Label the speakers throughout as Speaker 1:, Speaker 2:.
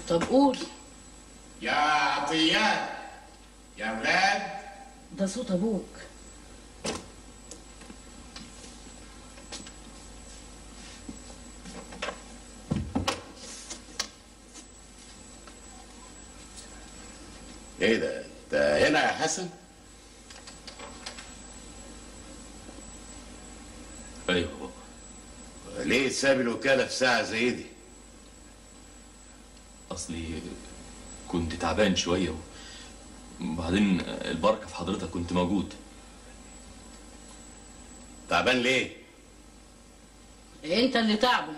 Speaker 1: طب قول
Speaker 2: يا عطيات يا ولاد
Speaker 1: ده صوت ابوك
Speaker 2: ايه ده انت هنا يا حسن
Speaker 3: ايوه بابا
Speaker 2: ليه ساب الوكاله في ساعه زي دي
Speaker 3: اصلي كنت تعبان شويه وبعدين البركه في حضرتك كنت موجود
Speaker 2: تعبان ليه
Speaker 1: انت اللي تعبه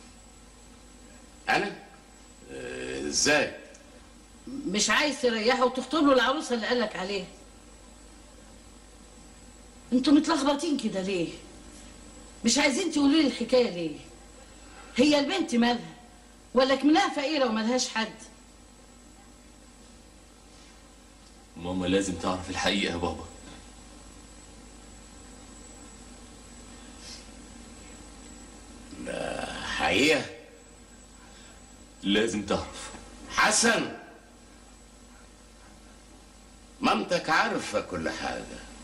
Speaker 2: انا آه، ازاي
Speaker 1: مش عايز تريحه وتخطب له العروسه اللي قالك عليها انتوا متلخبطين كده ليه مش عايزين تقولوا لي الحكايه ليه هي البنت مالها ولا كمنها فقيره وملهاش حد
Speaker 3: ماما لازم تعرف الحقيقه يا بابا
Speaker 2: حقيقه
Speaker 3: لازم تعرف
Speaker 2: حسن مامتك عارفه كل حاجه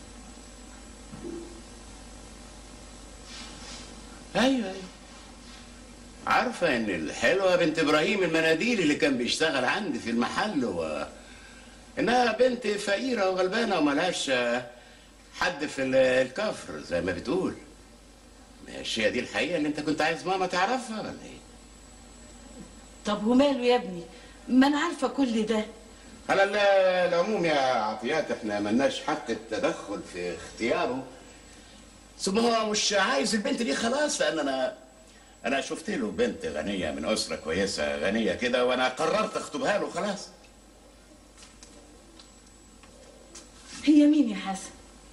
Speaker 2: ايوه ايوه عارفه ان الحلوه بنت ابراهيم المناديل اللي كان بيشتغل عندي في المحل و انها بنت فقيره وغلبانه وملهاش آه، حد في ال- الكفر زي ما بتقول مش هي دي الحقيقه اللي انت كنت عايز ماما تعرفها ولا ايه
Speaker 1: طب وماله يا ابني ما انا عارفه كل ده
Speaker 2: على ال- العموم يا عطيات احنا ملناش حق التدخل في اختياره ثم هو مش عايز البنت دي خلاص لان انا انا شفت له بنت غنيه من اسره كويسه غنيه كده وانا قررت اخطبها له خلاص
Speaker 1: هي مين يا حسن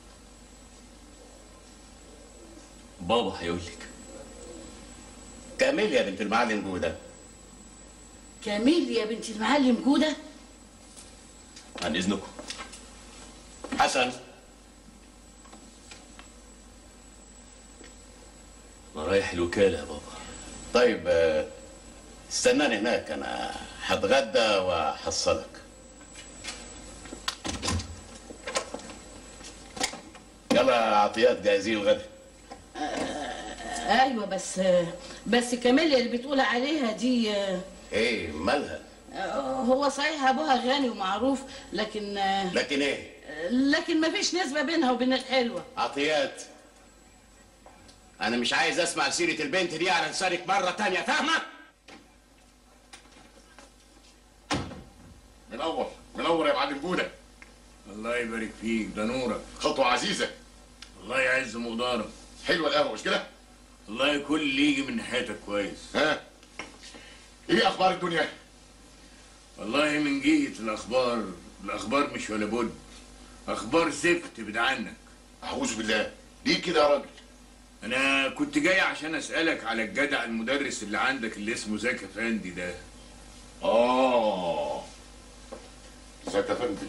Speaker 3: بابا هيقول لك
Speaker 2: كاميليا بنت المعلم جوده
Speaker 1: كاميل يا بنت المعلم جوده
Speaker 3: عن اذنكم
Speaker 2: حسن
Speaker 3: انا رايح الوكاله يا بابا
Speaker 2: طيب آه، استناني هناك انا هتغدى وهحصلك يلا يا عطيات جاهزين الغدا
Speaker 1: ايوه بس بس كاميليا اللي بتقول عليها دي
Speaker 2: ايه مالها
Speaker 1: هو صحيح ابوها غني ومعروف لكن
Speaker 2: لكن ايه
Speaker 1: لكن ما فيش نسبه بينها وبين الحلوه
Speaker 2: عطيات انا مش عايز اسمع سيرة البنت دي على لسانك مرة تانية فاهمة
Speaker 4: منور منور يا معلم جودة
Speaker 5: الله يبارك فيك ده نورك
Speaker 4: خطوة عزيزة
Speaker 5: الله يعز مقدارك
Speaker 4: حلوة القهوة مش كده؟
Speaker 5: الله يكون اللي يجي من ناحيتك كويس
Speaker 4: ها؟ ايه اخبار الدنيا؟
Speaker 5: والله من جهة الأخبار الأخبار مش ولا بد أخبار زفت بعد عنك
Speaker 4: أعوذ بالله ليه كده يا راجل؟
Speaker 5: أنا كنت جاي عشان أسألك على الجدع المدرس اللي عندك اللي اسمه زكي أفندي ده
Speaker 4: آه زكي أفندي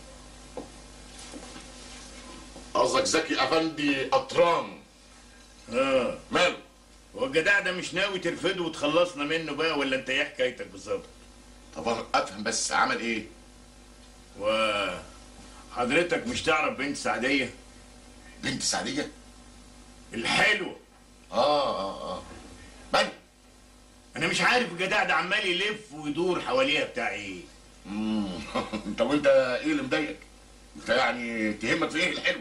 Speaker 4: قصدك زكي أفندي قطران
Speaker 5: آه
Speaker 4: ماله؟
Speaker 5: هو الجدع ده مش ناوي ترفضه وتخلصنا منه بقى ولا أنت إيه حكايتك بالظبط؟
Speaker 4: طب أنا أفهم بس عمل إيه؟
Speaker 5: وحضرتك مش تعرف بنت سعدية
Speaker 4: بنت سعدية؟
Speaker 5: الحلوة
Speaker 4: آه آه آه من؟
Speaker 5: أنا مش عارف الجدع ده عمال يلف ويدور حواليها بتاع إيه
Speaker 4: مم. طب وأنت إيه اللي مضايقك؟ أنت يعني تهمك في إيه الحلو؟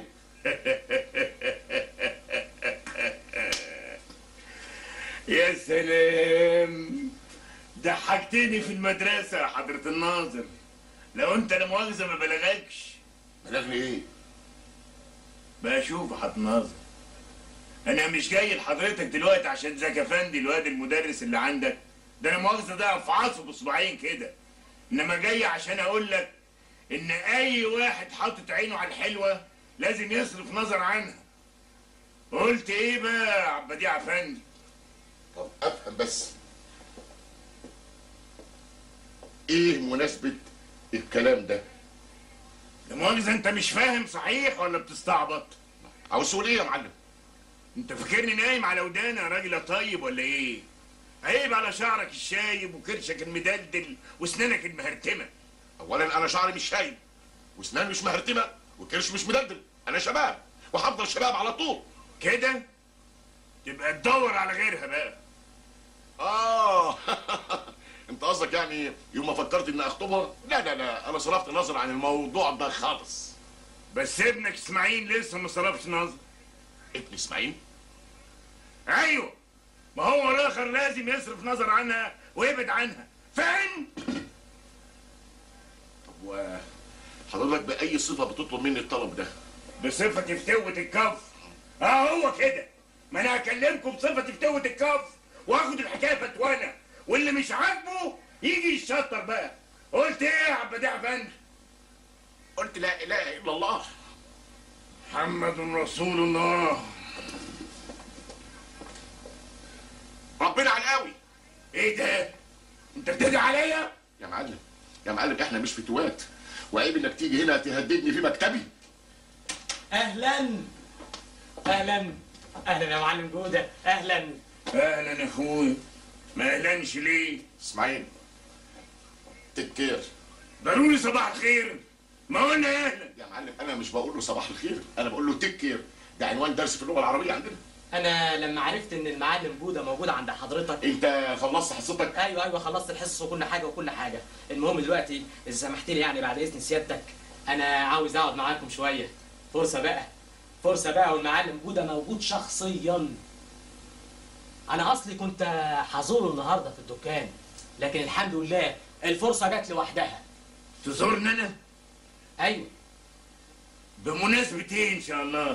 Speaker 5: يا سلام ضحكتني في المدرسة يا حضرة الناظر لو انت لا مؤاخذة ما بلغكش
Speaker 4: بلغني إيه؟
Speaker 5: بقى شوف يا حضرة الناظر انا مش جاي لحضرتك دلوقتي عشان زكي افندي الواد المدرس اللي عندك ده انا مؤاخذة ده افعصه بصباعين كده انما جاي عشان اقول لك ان اي واحد حاطط عينه على الحلوة لازم يصرف نظر عنها قلت ايه بقى يا عبديع افندي
Speaker 4: طب افهم بس ايه مناسبة الكلام ده؟
Speaker 5: لا مؤاخذة انت مش فاهم صحيح ولا بتستعبط؟
Speaker 4: عاوز تقول ايه يا معلم؟
Speaker 5: انت فاكرني نايم على وداني يا راجل يا طيب ولا ايه؟ عيب على شعرك الشايب وكرشك المدلدل واسنانك المهرتمه
Speaker 4: اولا انا شعري مش شايب واسناني مش مهرتمه والكرش مش مدلدل انا شباب وهفضل شباب على طول
Speaker 5: كده تبقى تدور على غيرها بقى
Speaker 4: اه انت قصدك يعني يوم ما فكرت اني اخطبها لا لا لا انا صرفت نظر عن الموضوع ده خالص
Speaker 5: بس ابنك اسماعيل لسه ما صرفش نظر
Speaker 4: ابن اسماعيل
Speaker 5: ايوه ما هو الاخر لازم يصرف نظر عنها ويبعد عنها فاهم
Speaker 4: طب و حضرتك باي صفه بتطلب مني الطلب ده
Speaker 5: بصفة فتوة الكف اه هو كده ما انا هكلمكم بصفة فتوة الكف واخد الحكاية فتوانا واللي مش عاجبه يجي يشطر بقى قلت ايه يا عبد فندم
Speaker 4: قلت لا اله الا الله
Speaker 5: محمد رسول الله
Speaker 4: ربنا على القوي
Speaker 5: ايه ده انت بتدعي عليا
Speaker 4: يا معلم يا معلم احنا مش فتوات وعيب انك تيجي هنا تهددني في مكتبي
Speaker 6: اهلا اهلا اهلا يا معلم جوده اهلا
Speaker 5: اهلا يا اخويا ما اهلنش ليه
Speaker 4: اسماعيل تكير
Speaker 5: ضروري صباح الخير ما قلنا اهلا
Speaker 4: يا معلم انا مش بقول له صباح الخير انا بقول له تكير ده عنوان درس في اللغه العربيه عندنا
Speaker 6: انا لما عرفت ان المعلم جوده موجود عند حضرتك
Speaker 4: انت خلصت حصتك
Speaker 6: ايوه ايوه خلصت الحصص وكل حاجه وكل حاجه المهم دلوقتي اذا سمحت لي يعني بعد اذن سيادتك انا عاوز اقعد معاكم شويه فرصه بقى فرصه بقى والمعلم جوده موجود شخصيا انا اصلي كنت حزوره النهارده في الدكان لكن الحمد لله الفرصه جت لوحدها
Speaker 5: تزورني انا
Speaker 6: ايوه
Speaker 5: بمناسبة ايه ان شاء الله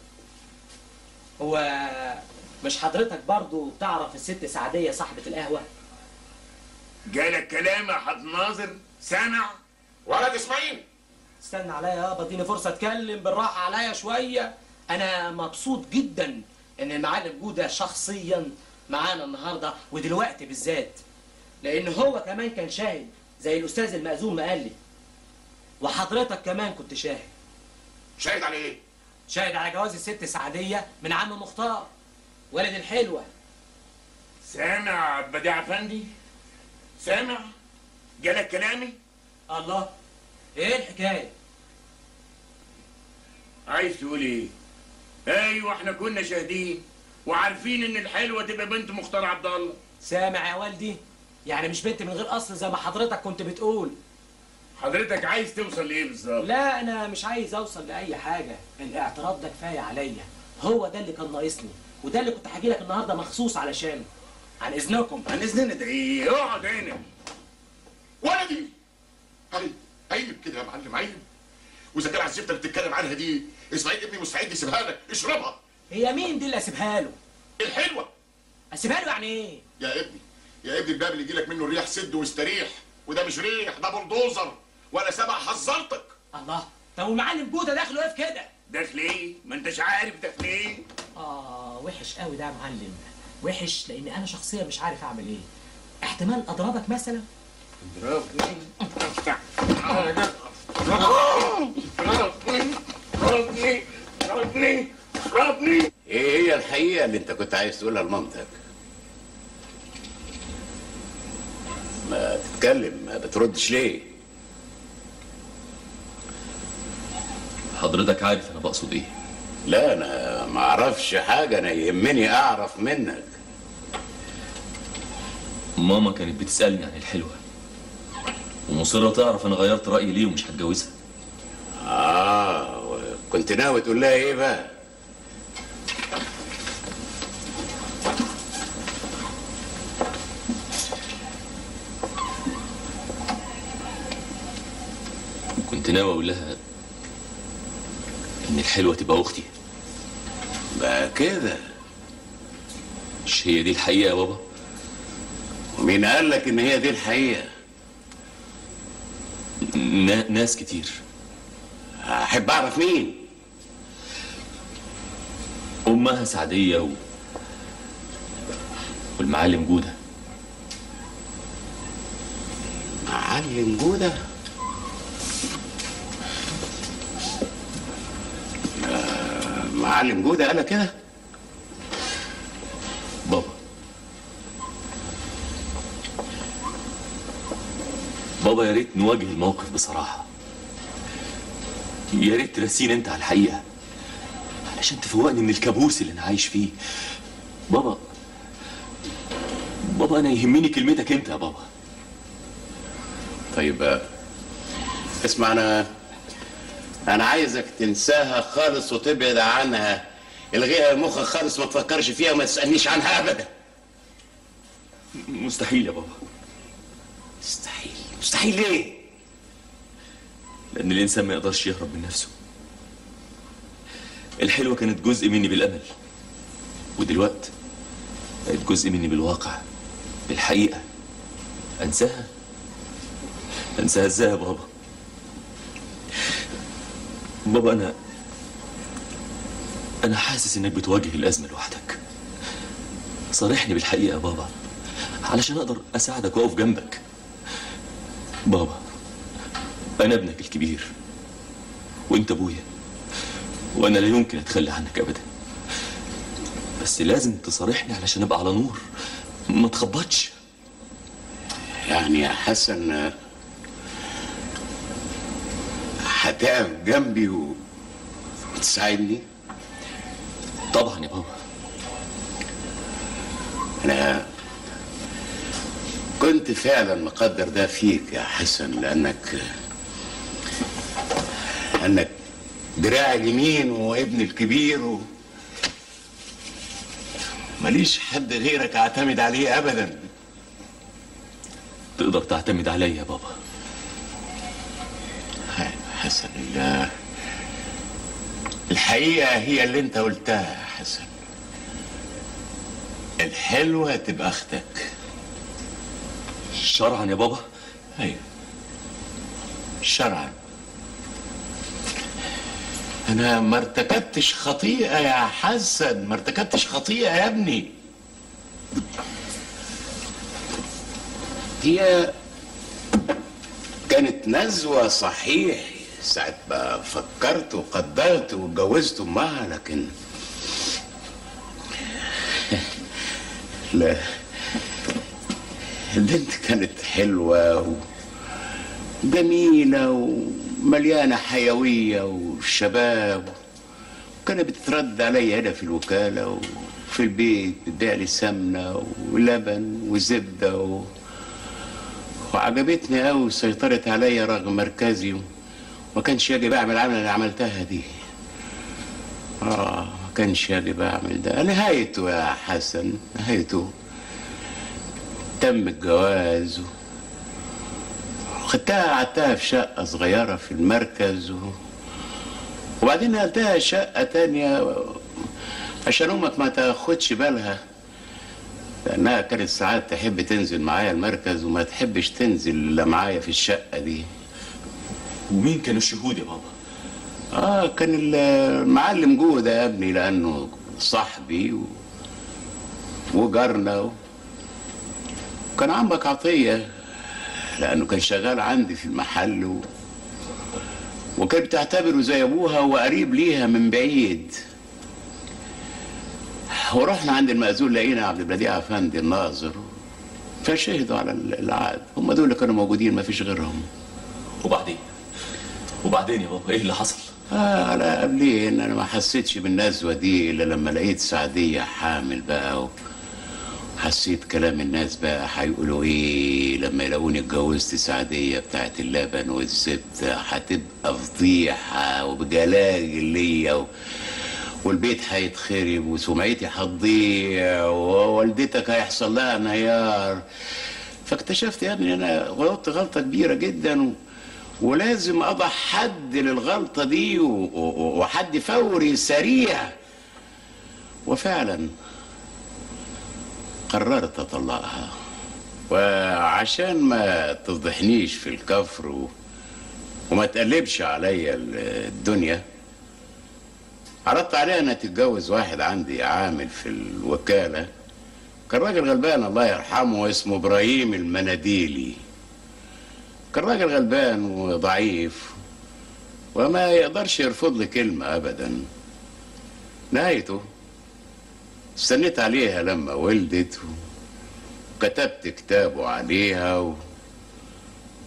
Speaker 6: هو مش حضرتك برضو تعرف الست سعديه صاحبه القهوه
Speaker 5: جالك كلام يا حد ناظر سامع
Speaker 4: ولد اسماعيل
Speaker 6: استنى عليا يابا اديني فرصه اتكلم بالراحه عليا شويه انا مبسوط جدا ان المعلم جوده شخصيا معانا النهارده ودلوقتي بالذات لان هو كمان كان شاهد زي الاستاذ المأذون ما قال لي وحضرتك كمان كنت شاهد
Speaker 4: شاهد على ايه
Speaker 6: شاهد على جواز الست سعديه من عم مختار ولد الحلوه
Speaker 5: سامع بديع افندي سامع جالك كلامي
Speaker 6: الله ايه الحكايه
Speaker 5: عايز تقول ايه ايوه احنا كنا شاهدين وعارفين ان الحلوه تبقى بنت مختار عبد الله
Speaker 6: سامع يا والدي يعني مش بنت من غير اصل زي ما حضرتك كنت بتقول
Speaker 5: حضرتك عايز توصل لايه بالظبط
Speaker 6: لا انا مش عايز اوصل لاي حاجه الاعتراض ده كفايه عليا هو ده اللي كان ناقصني وده اللي كنت هاجي لك النهارده مخصوص علشانه عن اذنكم
Speaker 5: عن اذننا ده ايه اقعد هنا
Speaker 4: ولدي عيب عيب كده يا معلم عيب واذا كان عزيمتك اللي بتتكلم عنها دي اسماعيل ابني مستعد يسيبها لك اشربها
Speaker 6: هي مين دي اللي اسيبها له
Speaker 4: الحلوه
Speaker 6: اسيبها له يعني ايه
Speaker 4: يا ابني يا ابني الباب اللي يجي لك منه الريح سد واستريح وده مش ريح ده بلدوزر وانا سبق حذرتك
Speaker 6: الله طب والمعلم جوده داخله ايه في كده
Speaker 5: داخل ايه ما انتش عارف داخل ايه
Speaker 6: اه وحش قوي ده يا معلم وحش لان انا شخصيا مش عارف اعمل ايه احتمال اضربك مثلا
Speaker 5: ضربني ضربني ضربني ضربني ضربني
Speaker 2: ايه هي الحقيقة اللي انت كنت عايز تقولها لمامتك؟ ما تتكلم ما بتردش ليه؟
Speaker 3: حضرتك عارف انا بقصد ايه
Speaker 2: لا انا ما اعرفش حاجة انا يهمني اعرف منك
Speaker 3: ماما كانت بتسالني عن الحلوه ومصره تعرف انا غيرت رايي ليه ومش هتجوزها
Speaker 2: اه كنت ناوي تقول لها ايه بقى؟
Speaker 3: كنت ناوي اقول لها ان الحلوه تبقى اختي
Speaker 2: بقى كده
Speaker 3: مش هي دي الحقيقه يا بابا
Speaker 2: ومين قال لك ان هي دي الحقيقة؟
Speaker 3: نا- ناس كتير
Speaker 2: احب اعرف مين؟
Speaker 3: امها سعديه و... والمعلم جوده
Speaker 2: معلم جودة آه، معلم جودة قال كده
Speaker 3: بابا بابا يا ريت نواجه الموقف بصراحة يا ريت ترسيني انت على الحقيقة علشان تفوقني من الكابوس اللي انا عايش فيه بابا بابا انا يهمني كلمتك انت يا بابا
Speaker 2: طيب آه، اسمع انا انا عايزك تنساها خالص وتبعد عنها الغيها مخك خالص ما تفكرش فيها وما تسالنيش عنها ابدا
Speaker 3: مستحيل يا بابا
Speaker 2: مستحيل مستحيل ليه
Speaker 3: لأن الإنسان ما يقدرش يهرب من نفسه الحلوة كانت جزء مني بالأمل ودلوقت بقت جزء مني بالواقع بالحقيقة أنساها أنساها إزاي يا بابا بابا أنا أنا حاسس إنك بتواجه الأزمة لوحدك صارحني بالحقيقة يا بابا علشان أقدر أساعدك وأقف جنبك بابا أنا ابنك الكبير وأنت أبويا وأنا لا يمكن أتخلى عنك أبدا بس لازم تصارحني علشان أبقى على نور ما تخبطش
Speaker 2: يعني يا حسن آه، هتقف جنبي و- وتساعدني
Speaker 3: طبعا يا بابا
Speaker 2: انا كنت فعلا مقدر ده فيك يا حسن لانك لانك دراعي اليمين وابني الكبير و... ماليش حد غيرك اعتمد عليه ابدا
Speaker 3: تقدر تعتمد عليا يا بابا
Speaker 2: حسن ال- الحقيقة هي اللي انت قلتها يا حسن الحلوة تبقى اختك
Speaker 3: شرعا يا بابا
Speaker 2: ايوه شرعا انا ما ارتكبتش خطيئة يا حسن ما ارتكبتش خطيئة يا ابني هي كانت نزوة صحيح ساعة ما فكرت وقدرت واتجوزت امها لكن لا البنت كانت حلوة وجميلة ومليانة حيوية وشباب وكانت بتترد عليا هنا في الوكالة وفي البيت بتبيع لي سمنة ولبن وزبدة و... وعجبتني قوي وسيطرت عليا رغم مركزي وما كانش يجب اعمل العمل اللي عملتها دي اه ما كانش يجب اعمل ده نهايته يا حسن نهايته تم الجواز و... خدتها قعدتها في شقة صغيرة في المركز و... وبعدين نقلتها شقة تانية عشان أمك ما تاخدش بالها لأنها كانت ساعات تحب تنزل معايا المركز وما تحبش تنزل إلا معايا في الشقة دي
Speaker 3: ومين كانوا الشهود يا بابا
Speaker 2: آه كان المعلم جوه يا ابني لأنه صاحبي و... وجارنا و... كان عمك عطية لأنه كان شغال عندي في المحل و... وكانت بتعتبره زي أبوها وقريب ليها من بعيد ورحنا عند المأذون لقينا عبد البديع أفندي الناظر فشهدوا على العقد هم دول اللي كانوا موجودين ما فيش غيرهم
Speaker 3: وبعدين وبعدين يا بابا ايه اللي حصل
Speaker 2: آه على قبلين انا ما حسيتش بالنزوه دي الا لما لقيت سعديه حامل بقى و... حسيت كلام الناس بقى هيقولوا ايه لما يلاقوني اتجوزت سعديه بتاعت اللبن والزبده هتبقى فضيحه وبجلاجل ليا و... والبيت هيتخرب وسمعتي هتضيع ووالدتك هيحصل لها انهيار فاكتشفت يا ابني انا غلطت غلطه كبيره جدا و... ولازم اضع حد للغلطه دي و... و... وحد فوري سريع وفعلا قررت اطلقها وعشان ما تفضحنيش في الكفر و... وما تقلبش عليا الدنيا عرضت عليها انها تتجوز واحد عندي عامل في الوكاله كان راجل غلبان الله يرحمه اسمه ابراهيم المناديلي كان راجل غلبان وضعيف وما يقدرش يرفض لي كلمة أبدا نهايته استنيت عليها لما ولدت وكتبت كتابه عليها و...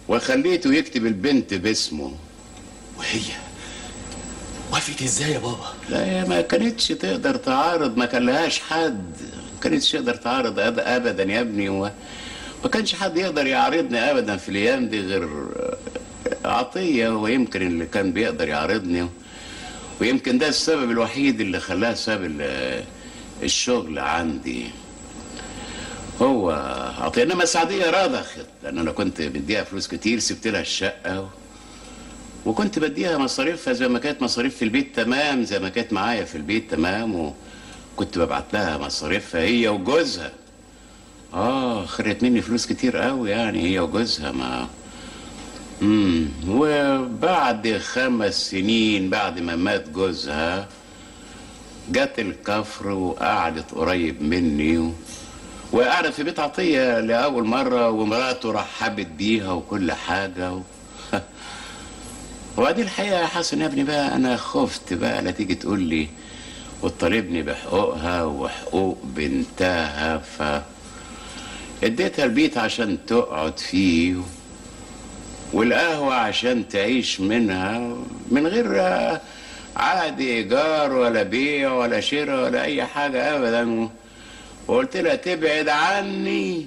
Speaker 2: وخليته يكتب البنت باسمه
Speaker 3: وهي وافقت ازاي يا بابا
Speaker 2: لا هي ما كانتش تقدر تعارض ما كان لهاش حد ما كانتش تقدر تعارض أب- ابدا يا ابني وما ما كانش حد يقدر يعارضني ابدا في الايام دي غير عطيه هو يمكن اللي كان بيقدر يعارضني ويمكن ده السبب الوحيد اللي خلاه ساب ال- الشغل عندي هو عطيه انما السعديه رضخت لان انا كنت مديها فلوس كتير سبت لها الشقه وكنت بديها مصاريفها زي ما كانت مصاريف في البيت تمام زي ما كانت معايا في البيت تمام وكنت ببعت لها مصاريفها هي وجوزها اه خدت مني فلوس كتير قوي يعني هي وجوزها ما امم وبعد خمس سنين بعد ما مات جوزها جت الكفر وقعدت قريب مني و... وقعدت في بيت عطية لأول مرة ومراته رحبت بيها وكل حاجة و... وبعدين الحقيقة يا حسن يا ابني بقى أنا خفت بقى لا تيجي تقول لي وتطالبني بحقوقها وحقوق بنتها ف اديتها البيت عشان تقعد فيه والقهوة عشان تعيش منها من غير آه، عقد إيجار ولا بيع ولا شراء ولا أي حاجة أبدا وقلت لها تبعد عني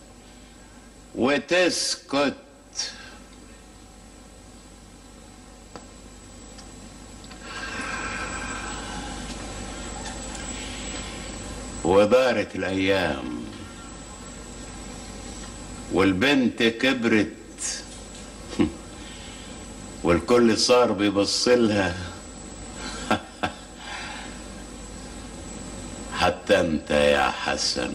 Speaker 2: وتسكت ودارت الأيام والبنت كبرت والكل صار بيبص لها حتى انت يا حسن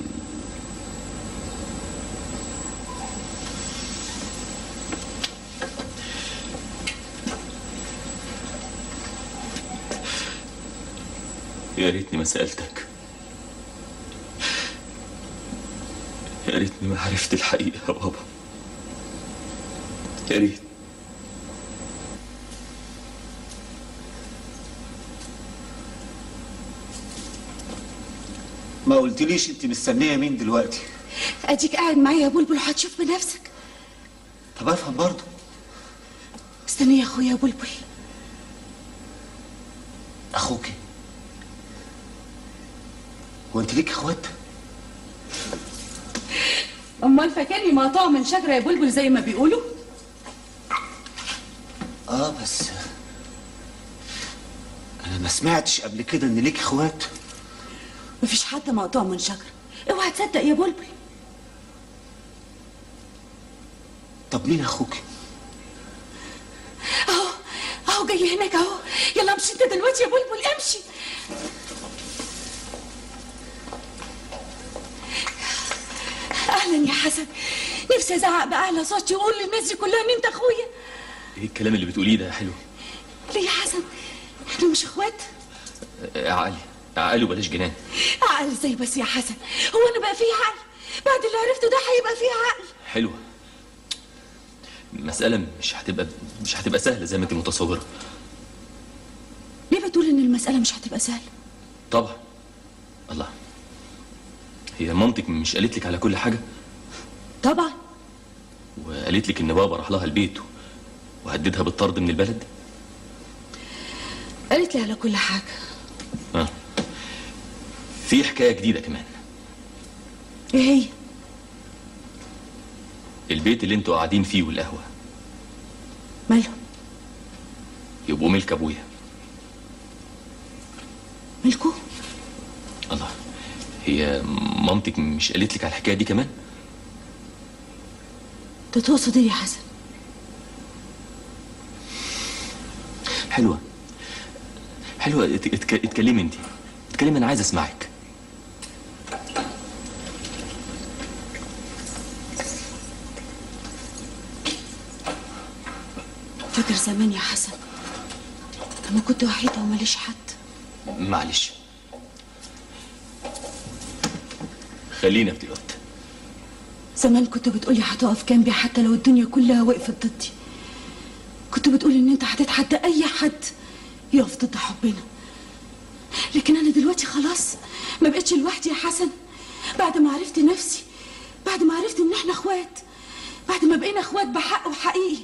Speaker 3: يا ريتني ما سألتك يا ريتني ما عرفت الحقيقة يا بابا يا ريت
Speaker 7: ما قلتليش انت مستنيه مين دلوقتي
Speaker 8: اديك قاعد معايا يا بلبل وهتشوف بنفسك
Speaker 7: طب افهم برضه
Speaker 8: استني يا اخويا يا بلبل
Speaker 7: اخوكي هو انت ليك اخوات
Speaker 8: امال فاكرني مقطوع من شجره يا بلبل زي ما بيقولوا
Speaker 7: اه بس انا ما سمعتش قبل كده ان ليك اخوات
Speaker 8: مفيش حد مقطوع من شجره اوعى تصدق يا بلبل
Speaker 7: طب مين اخوكي
Speaker 8: اهو اهو جاي هناك اهو يلا امشي انت دلوقتي يا بلبل امشي اهلا يا حسن نفسي ازعق باعلى صوتي واقول للناس دي كلها ان انت اخويا
Speaker 3: ايه الكلام اللي بتقوليه ده يا حلو
Speaker 8: ليه يا حسن احنا مش اخوات
Speaker 3: آه، عقلي عقلي وبلاش جنان
Speaker 8: عقل ازاي بس يا حسن هو انا بقى فيه عقل بعد اللي عرفته ده هيبقى فيه عقل
Speaker 3: حلوة المسألة مش هتبقى مش هتبقى سهلة زي ما انت متصورة
Speaker 8: ليه بتقول ان المساله مش هتبقى سهله
Speaker 3: طبعا الله هي مامتك مش قالت لك على كل حاجة
Speaker 8: طبعا
Speaker 3: وقالت لك ان بابا راح لها البيت وهددها بالطرد من البلد
Speaker 8: قالت لي على كل حاجه
Speaker 3: اه في حكاية جديدة كمان
Speaker 8: ايه هي
Speaker 3: البيت اللي انتوا قاعدين فيه والقهوة
Speaker 8: ماله
Speaker 3: يبقوا ملك ابويا
Speaker 8: ملكه
Speaker 3: الله هي مامتك مش قالت لك على الحكاية دي كمان
Speaker 8: انت تقصد ايه يا حسن
Speaker 3: حلوة حلوة ات- اتك- اتكلمي انت اتكلمي انا عايز اسمعك
Speaker 8: فاكر زمان يا حسن لما كنت وحيده وماليش حد
Speaker 3: معلش خلينا في دلوقتي
Speaker 8: زمان كنت بتقولي هتقف جنبي حتى لو الدنيا كلها وقفت ضدي كنت بتقولي ان انت هتتحدى اي حد يقف ضد حبنا لكن انا دلوقتي خلاص ما بقتش لوحدي يا حسن بعد ما عرفت نفسي بعد ما عرفت ان احنا اخوات بعد ما بقينا اخوات بحق وحقيقي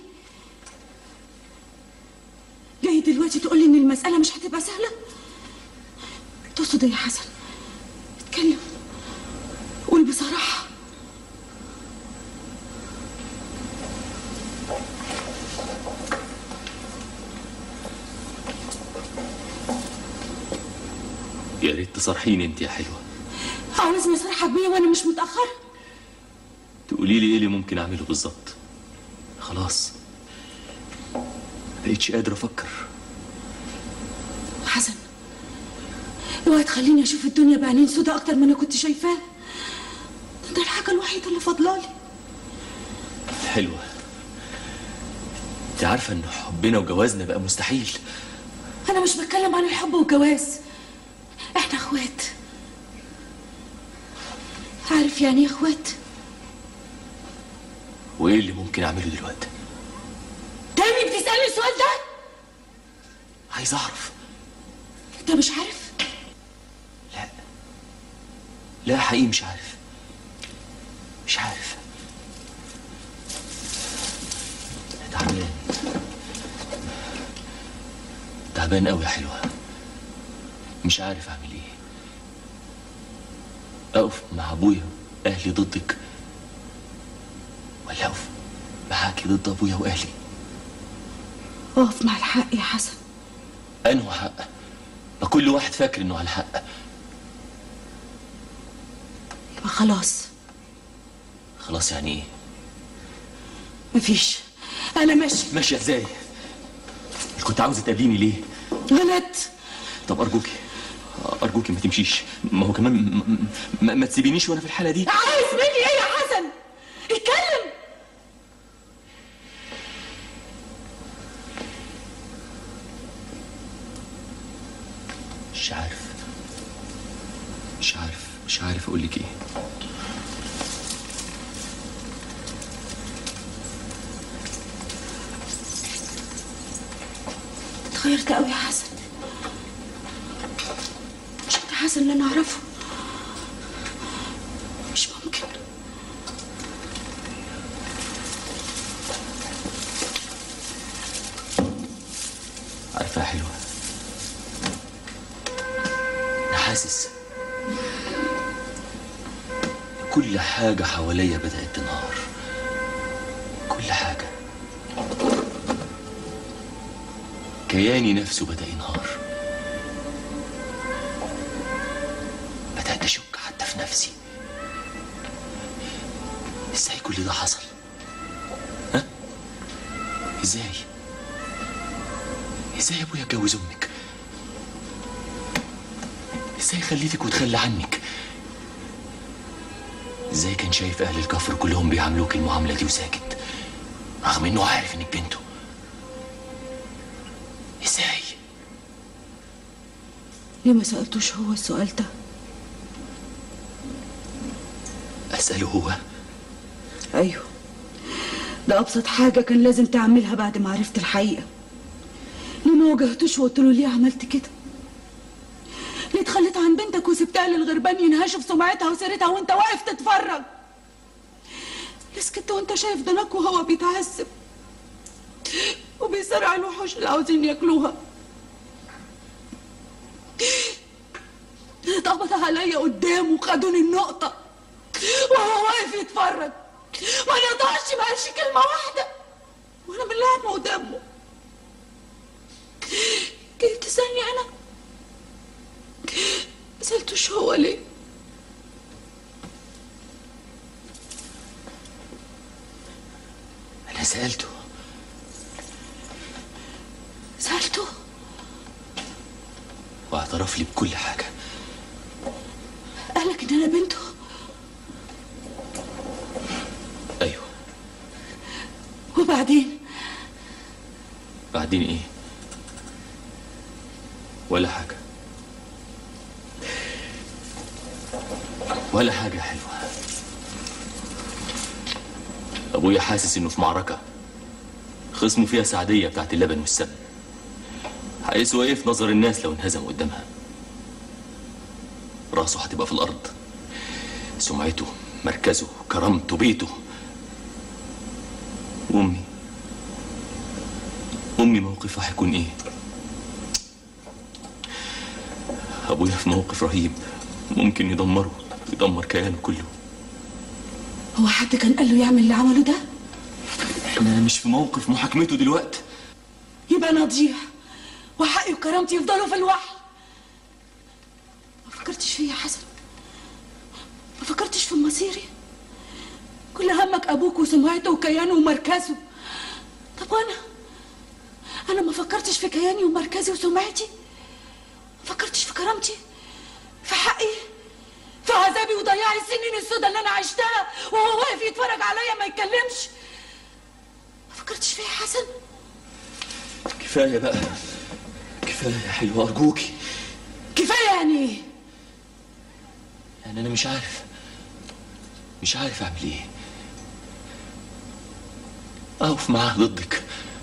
Speaker 8: جاي دلوقتي تقول لي ان المسألة مش هتبقى سهلة تقصد ايه يا حسن اتكلم قول بصراحة
Speaker 3: يا ريت تصارحيني انت يا حلوه
Speaker 8: عاوزني اصرحك بيه وانا مش متأخرة
Speaker 3: تقولي لي ايه اللي ممكن اعمله بالظبط خلاص ما بقيتش قادر افكر
Speaker 8: حسن اوعى تخليني اشوف الدنيا بعينين سودا اكتر ما انا كنت شايفاها ده الحاجة الوحيدة اللي فاضلالي
Speaker 3: حلوه انت عارفه ان حبنا وجوازنا بقى مستحيل
Speaker 8: انا مش بتكلم عن الحب والجواز احنا اخوات عارف يعني ايه اخوات
Speaker 3: وايه اللي ممكن اعمله دلوقتي
Speaker 8: تاني بتسألني السؤال ده
Speaker 3: عايز اعرف
Speaker 8: انت مش عارف
Speaker 3: لا لا حقيقي مش عارف مش عارف تعبان تعبان قوي يا حلوة مش عارف اعمل ايه اقف مع ابويا اهلي ضدك ولا اقف معاكي ضد ابويا واهلي
Speaker 8: اقف مع الحق يا حسن
Speaker 3: انه حق ما كل واحد فاكر انه على حق
Speaker 8: يبقى خلاص
Speaker 3: خلاص يعني ايه
Speaker 8: مفيش انا ماشي
Speaker 3: ماشيه ازاي كنت عاوزه تقابليني ليه
Speaker 8: غلط
Speaker 3: طب ارجوكي ارجوكي ما تمشيش ما هو كمان م- م- ما تسيبينيش وانا في الحاله دي
Speaker 8: عايز مني ايه يا حسن اتكلم
Speaker 3: مش عارف مش عارف مش عارف اقول لك ايه
Speaker 8: اتغيرت قوي يا حسن مش انت حسن اللي انا اعرفه مش ممكن
Speaker 3: عارفه يا حلوه انا حاسس كل حاجه حواليا بدات تنهار كل حاجه كياني نفسه بدا ينهار بدات اشك حتى في نفسي ازاي كل ده حصل ها ازاي ازاي ابويا اتجوز امك ازاي خليتك وتخلى عنك ازاي كان شايف اهل الكفر كلهم بيعاملوك المعامله دي وساكت رغم انه عارف انك بنته ازاي
Speaker 8: ليه ما سألتوش هو السؤال ده
Speaker 3: اساله هو
Speaker 8: ايوه ده ابسط حاجه كان لازم تعملها بعد ما عرفت الحقيقه ليه ما واجهتوش وقلت له ليه عملت كده ليه اتخليت عن بنتك وسبتها للغربان ينهشوا في سمعتها وسيرتها وانت واقف تتفرج ليه سكت وانت شايف ضناك وهو بيتعذب وبيصارع الوحوش اللي عاوزين ياكلوها ليه اتقبض عليا قدامه وخدوني النقطه وهو واقف يتفرج ما نقطعش ما قالش كلمة واحدة وانا من لحمه ودمه جاي تسألني انا ما سألتوش هو ليه
Speaker 3: انا سالته
Speaker 8: سألته
Speaker 3: واعترف لي بكل حاجه
Speaker 8: قالك ان انا بنته
Speaker 3: ايوه
Speaker 8: وبعدين
Speaker 3: بعدين ايه ولا حاجه ولا حاجه حلوه ابويا حاسس انه في معركه خصمه فيها سعديه بتاعت اللبن والسمن هيسوى ايه في نظر الناس لو انهزم قدامها راسه هتبقى في الارض سمعته مركزه كرامته بيته وامي امي موقفها هيكون ايه ابويا في موقف رهيب ممكن يدمره يدمر كيانه كله
Speaker 8: هو حد كان قال له يعمل اللي عمله ده
Speaker 3: احنا مش في موقف محاكمته دلوقتي
Speaker 8: يبقى انا اضيع وحقي وكرامتي يفضلوا في الوحل ما فكرتش فيا يا حسن ما فكرتش في مصيري كل همك ابوك وسمعته وكيانه ومركزه طب وانا انا ما فكرتش في كياني ومركزي وسمعتي ما فكرتش في كرامتي في حقي في عذابي وضياعي السنين السوداء اللي انا عشتها وهو واقف يتفرج عليا ما يتكلمش ما فكرتش فيا يا حسن
Speaker 3: كفايه بقى كفايه يا حلوه ارجوكي
Speaker 8: كفايه يعني ايه
Speaker 3: يعني انا مش عارف مش عارف اعمل ايه اقف معاه ضدك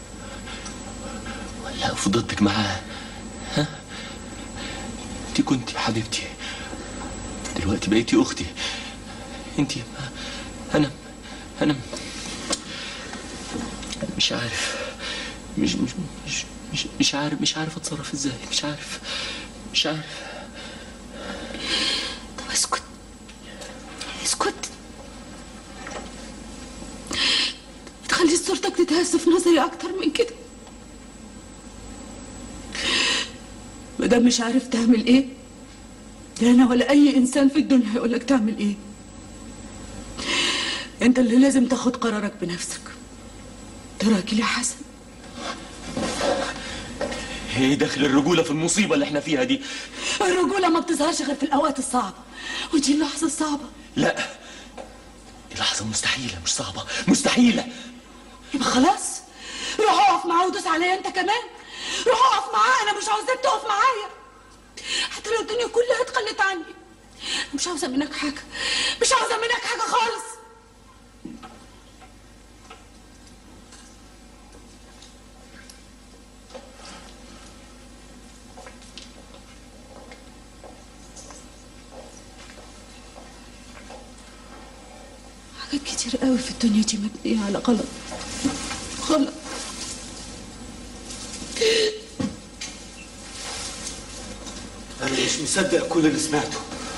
Speaker 3: ولا اقف ضدك معاه ها انت كنتي حبيبتي دلوقتي بقيتي اختي انت انا انا مش عارف مش مش مش مش, مش عارف مش عارف اتصرف ازاي مش عارف مش عارف
Speaker 8: طب اسكت اسكت تخلي صورتك تتهز في نظري اكتر من كده مادام مش عارف تعمل ايه لا انا ولا اي انسان في الدنيا هيقول لك تعمل ايه انت اللي لازم تاخد قرارك بنفسك تراكي يا حسن
Speaker 3: ايه دخل الرجوله في المصيبه اللي احنا فيها دي
Speaker 8: الرجوله ما بتظهرش غير في الاوقات الصعبه ودي اللحظه الصعبه
Speaker 3: لا دي لحظه مستحيله مش صعبه مستحيله
Speaker 8: يبقى خلاص روح اقف معاه ودوس عليا انت كمان روح اقف معاه انا مش عاوزاك تقف معايا حتى لو الدنيا كلها اتخلت عني أنا مش عاوزه منك حاجه مش عاوزه منك حاجه خالص حاجات كتير قوي في الدنيا دي مبنية على غلط غلط
Speaker 7: انا مش مصدق كل اللي سمعته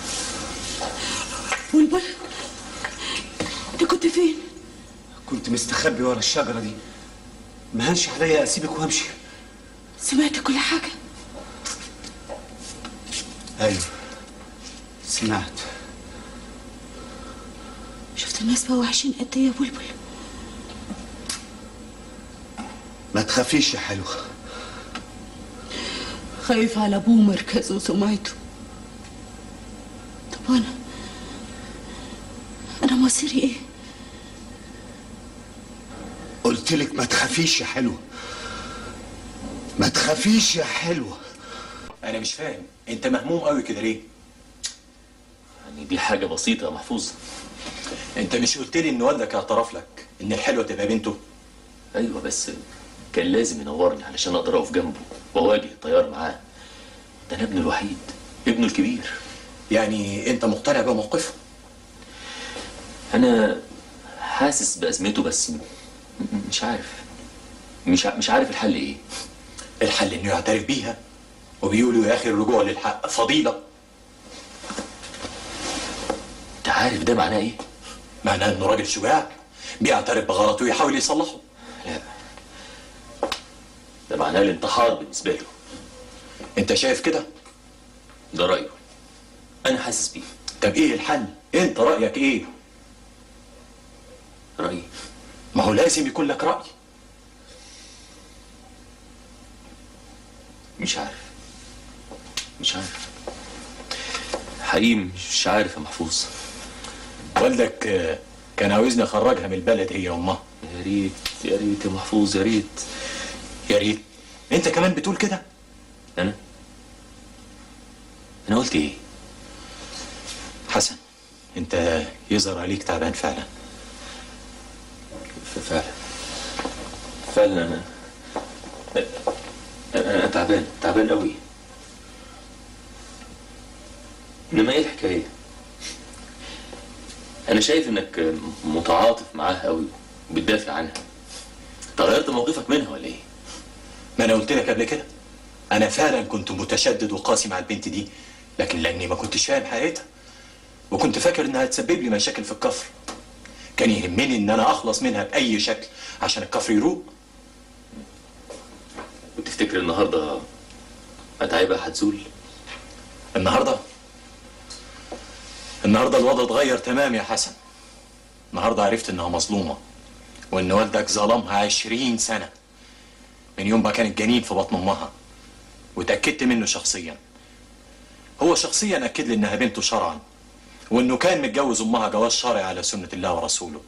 Speaker 8: والبل انت كنت فين؟
Speaker 7: كنت مستخبي ورا الشجره دي ما هنش عليا اسيبك وامشي
Speaker 8: سمعت كل حاجة
Speaker 7: ايوه سمعت
Speaker 8: شفت الناس بقى وحشين قد ايه يا بلبل
Speaker 7: ما تخافيش يا حلوه
Speaker 8: خايف على ابوه مركزه وسمعته طب وانا انا مصيري ايه؟
Speaker 7: قلت لك ما تخافيش يا حلوه ما تخافيش يا حلوه
Speaker 9: انا مش فاهم انت مهموم قوي كده ليه
Speaker 3: يعني دي حاجه بسيطه يا محفوظ
Speaker 9: انت مش قلت لي ان والدك اعترف لك ان الحلوه تبقى بنته
Speaker 3: ايوه بس كان لازم ينورني علشان اقدر اقف جنبه واواجه الطيار معاه ده انا ابنه الوحيد ابنه الكبير
Speaker 9: يعني انت مقتنع بموقفه
Speaker 3: انا حاسس بازمته بس م- م- مش عارف مش ع- مش عارف الحل ايه
Speaker 9: الحل انه يعترف بيها وبيقولوا يا اخي الرجوع للحق فضيله
Speaker 3: انت عارف ده معناه ايه
Speaker 9: معناه انه راجل شجاع بيعترف بغلطه ويحاول يصلحه
Speaker 3: لا ده معناه الانتحار بالنسبه له
Speaker 9: انت شايف كده
Speaker 3: ده رايه انا حاسس بيه
Speaker 9: طب ايه الحل انت رايك ايه
Speaker 3: رايي
Speaker 9: ما هو لازم يكون لك راي
Speaker 3: مش عارف مش عارف حقيقي مش عارف يا محفوظ
Speaker 9: والدك آه، كان عاوزني اخرجها من البلد هي وامها
Speaker 3: يا ريت يا ريت يا محفوظ يا ريت
Speaker 9: يا ريت انت كمان بتقول كده
Speaker 3: انا انا قلت ايه
Speaker 9: حسن انت يظهر عليك تعبان فعلا
Speaker 3: ف- فعلا فعلا انا انا أنا تعبان تعبان قوي انما ايه الحكايه انا شايف انك متعاطف معاها قوي وبتدافع عنها انت غيرت موقفك منها ولا ايه؟
Speaker 9: ما انا قلت لك قبل كده انا فعلا كنت متشدد وقاسي مع البنت دي لكن لاني ما كنتش فاهم حقيقتها وكنت فاكر انها هتسبب لي مشاكل في الكفر كان يهمني ان انا اخلص منها باي شكل عشان الكفر يروق
Speaker 3: وتفتكر النهارده متاعبها هتزول؟
Speaker 9: النهارده النهارده الوضع اتغير تمام يا حسن النهارده عرفت انها مظلومه وان والدك ظلمها عشرين سنه من يوم ما كانت جنين في بطن امها وتاكدت منه شخصيا هو شخصيا اكد لي انها بنته شرعا وانه كان متجوز امها جواز شرعي على سنه الله ورسوله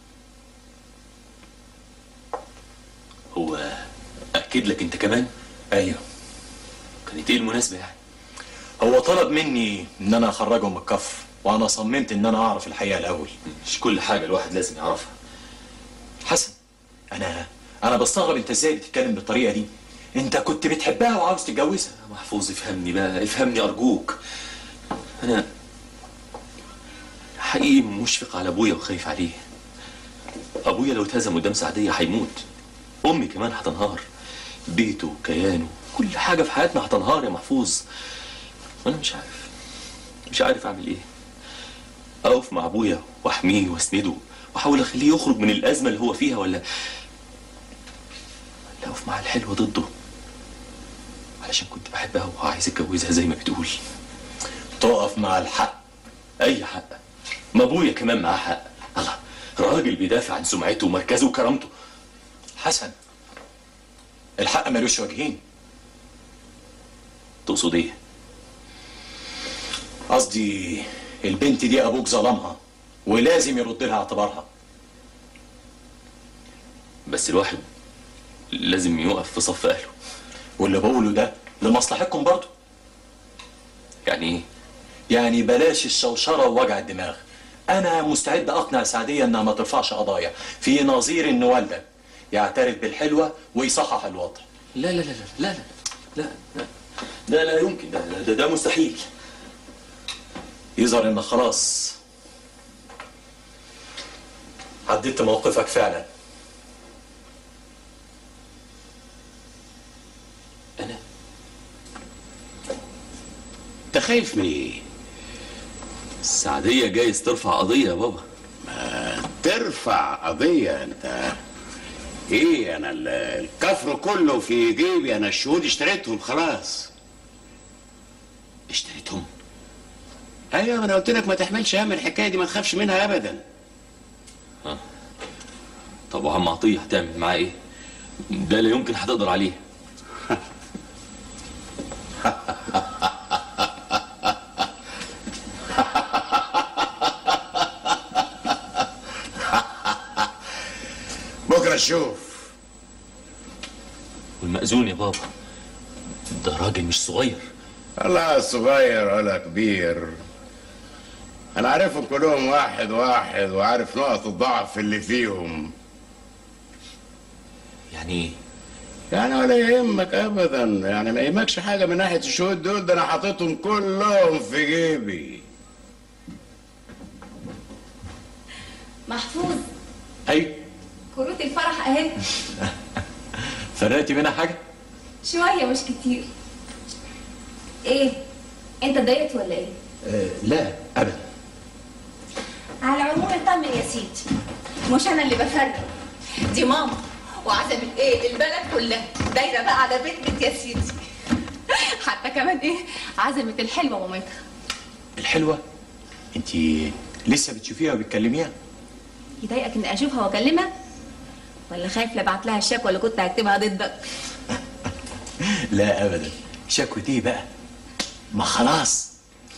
Speaker 3: هو اكد لك انت كمان؟
Speaker 9: ايوه
Speaker 3: كانت ايه المناسبه يعني؟
Speaker 9: هو طلب مني ان انا اخرجه من الكفر وانا صممت ان انا اعرف الحقيقه الاول
Speaker 3: مش كل حاجه الواحد لازم يعرفها
Speaker 9: حسن انا انا بستغرب انت ازاي بتتكلم بالطريقه دي انت كنت بتحبها وعاوز تتجوزها
Speaker 3: يا محفوظ افهمني بقى افهمني ارجوك انا حقيقي مشفق على ابويا وخايف عليه ابويا لو اتهزم قدام سعديه هيموت امي كمان هتنهار بيته كيانه كل حاجه في حياتنا هتنهار يا محفوظ وانا مش عارف مش عارف اعمل ايه اقف مع ابويا واحميه واسنده واحاول اخليه يخرج من الازمه اللي هو فيها ولا ولا اقف مع الحلوه ضده علشان كنت بحبها وعايز اتجوزها زي ما بتقول
Speaker 9: تقف مع الحق
Speaker 3: اي حق ما ابويا كمان معاه حق الله راجل بيدافع عن سمعته ومركزه وكرامته
Speaker 9: حسن الحق ملوش وجهين
Speaker 3: تقصد ايه
Speaker 9: قصدي البنت دي ابوك ظلمها ولازم يرد لها اعتبارها
Speaker 3: بس الواحد لازم يقف في صف اهله
Speaker 9: واللي بقوله ده لمصلحتكم برضه
Speaker 3: يعني ايه
Speaker 9: يعني بلاش الشوشره ووجع الدماغ انا مستعد اقنع سعديه انها ما ترفعش قضايا في نظير ان والدك يعترف بالحلوه ويصحح الوضع
Speaker 3: لا لا لا لا لا لا لا لا لا يمكن ده ده, ده مستحيل
Speaker 9: يظهر انك خلاص حددت موقفك فعلا
Speaker 3: انا
Speaker 2: انت خايف من ايه؟
Speaker 3: السعديه جايز ترفع قضيه يا بابا
Speaker 2: ترفع قضية انت ايه انا ال- الكفر كله في جيبي انا الشهود اشتريتهم خلاص
Speaker 3: اشتريتهم
Speaker 2: ايوه ما انا قلت لك ما تحملش هم الحكايه دي ما تخافش منها ابدا
Speaker 3: طب وعم عطيه هتعمل معاه ايه ده لا يمكن هتقدر عليه
Speaker 2: بكره نشوف
Speaker 3: والمأذون يا بابا ده راجل مش صغير
Speaker 2: لا صغير ولا كبير انا عارفهم كلهم واحد واحد وعارف نقط الضعف اللي فيهم
Speaker 3: يعني ايه
Speaker 2: يعني ولا يهمك ابدا يعني ما يهمكش حاجه من ناحيه الشهود دول ده انا حاططهم كلهم في جيبي
Speaker 10: محفوظ
Speaker 9: ايوه
Speaker 10: كروت الفرح اهي
Speaker 9: فرقتي منها حاجه
Speaker 10: شويه مش كتير ايه انت اتضايقت ولا ايه
Speaker 9: آه لا ابدا
Speaker 10: على العموم اطمن يا سيدي مش انا اللي بفرق دي ماما وعزمت ايه البلد كلها دايره بقى على بيت بيت يا سيدي حتى كمان ايه عزمت الحلوه مامتها
Speaker 9: الحلوه انت لسه بتشوفيها وبتكلميها
Speaker 10: يضايقك اني اشوفها واكلمها ولا خايف لابعت لها الشكوى اللي كنت هكتبها ضدك
Speaker 9: لا ابدا شكوى ايه بقى ما خلاص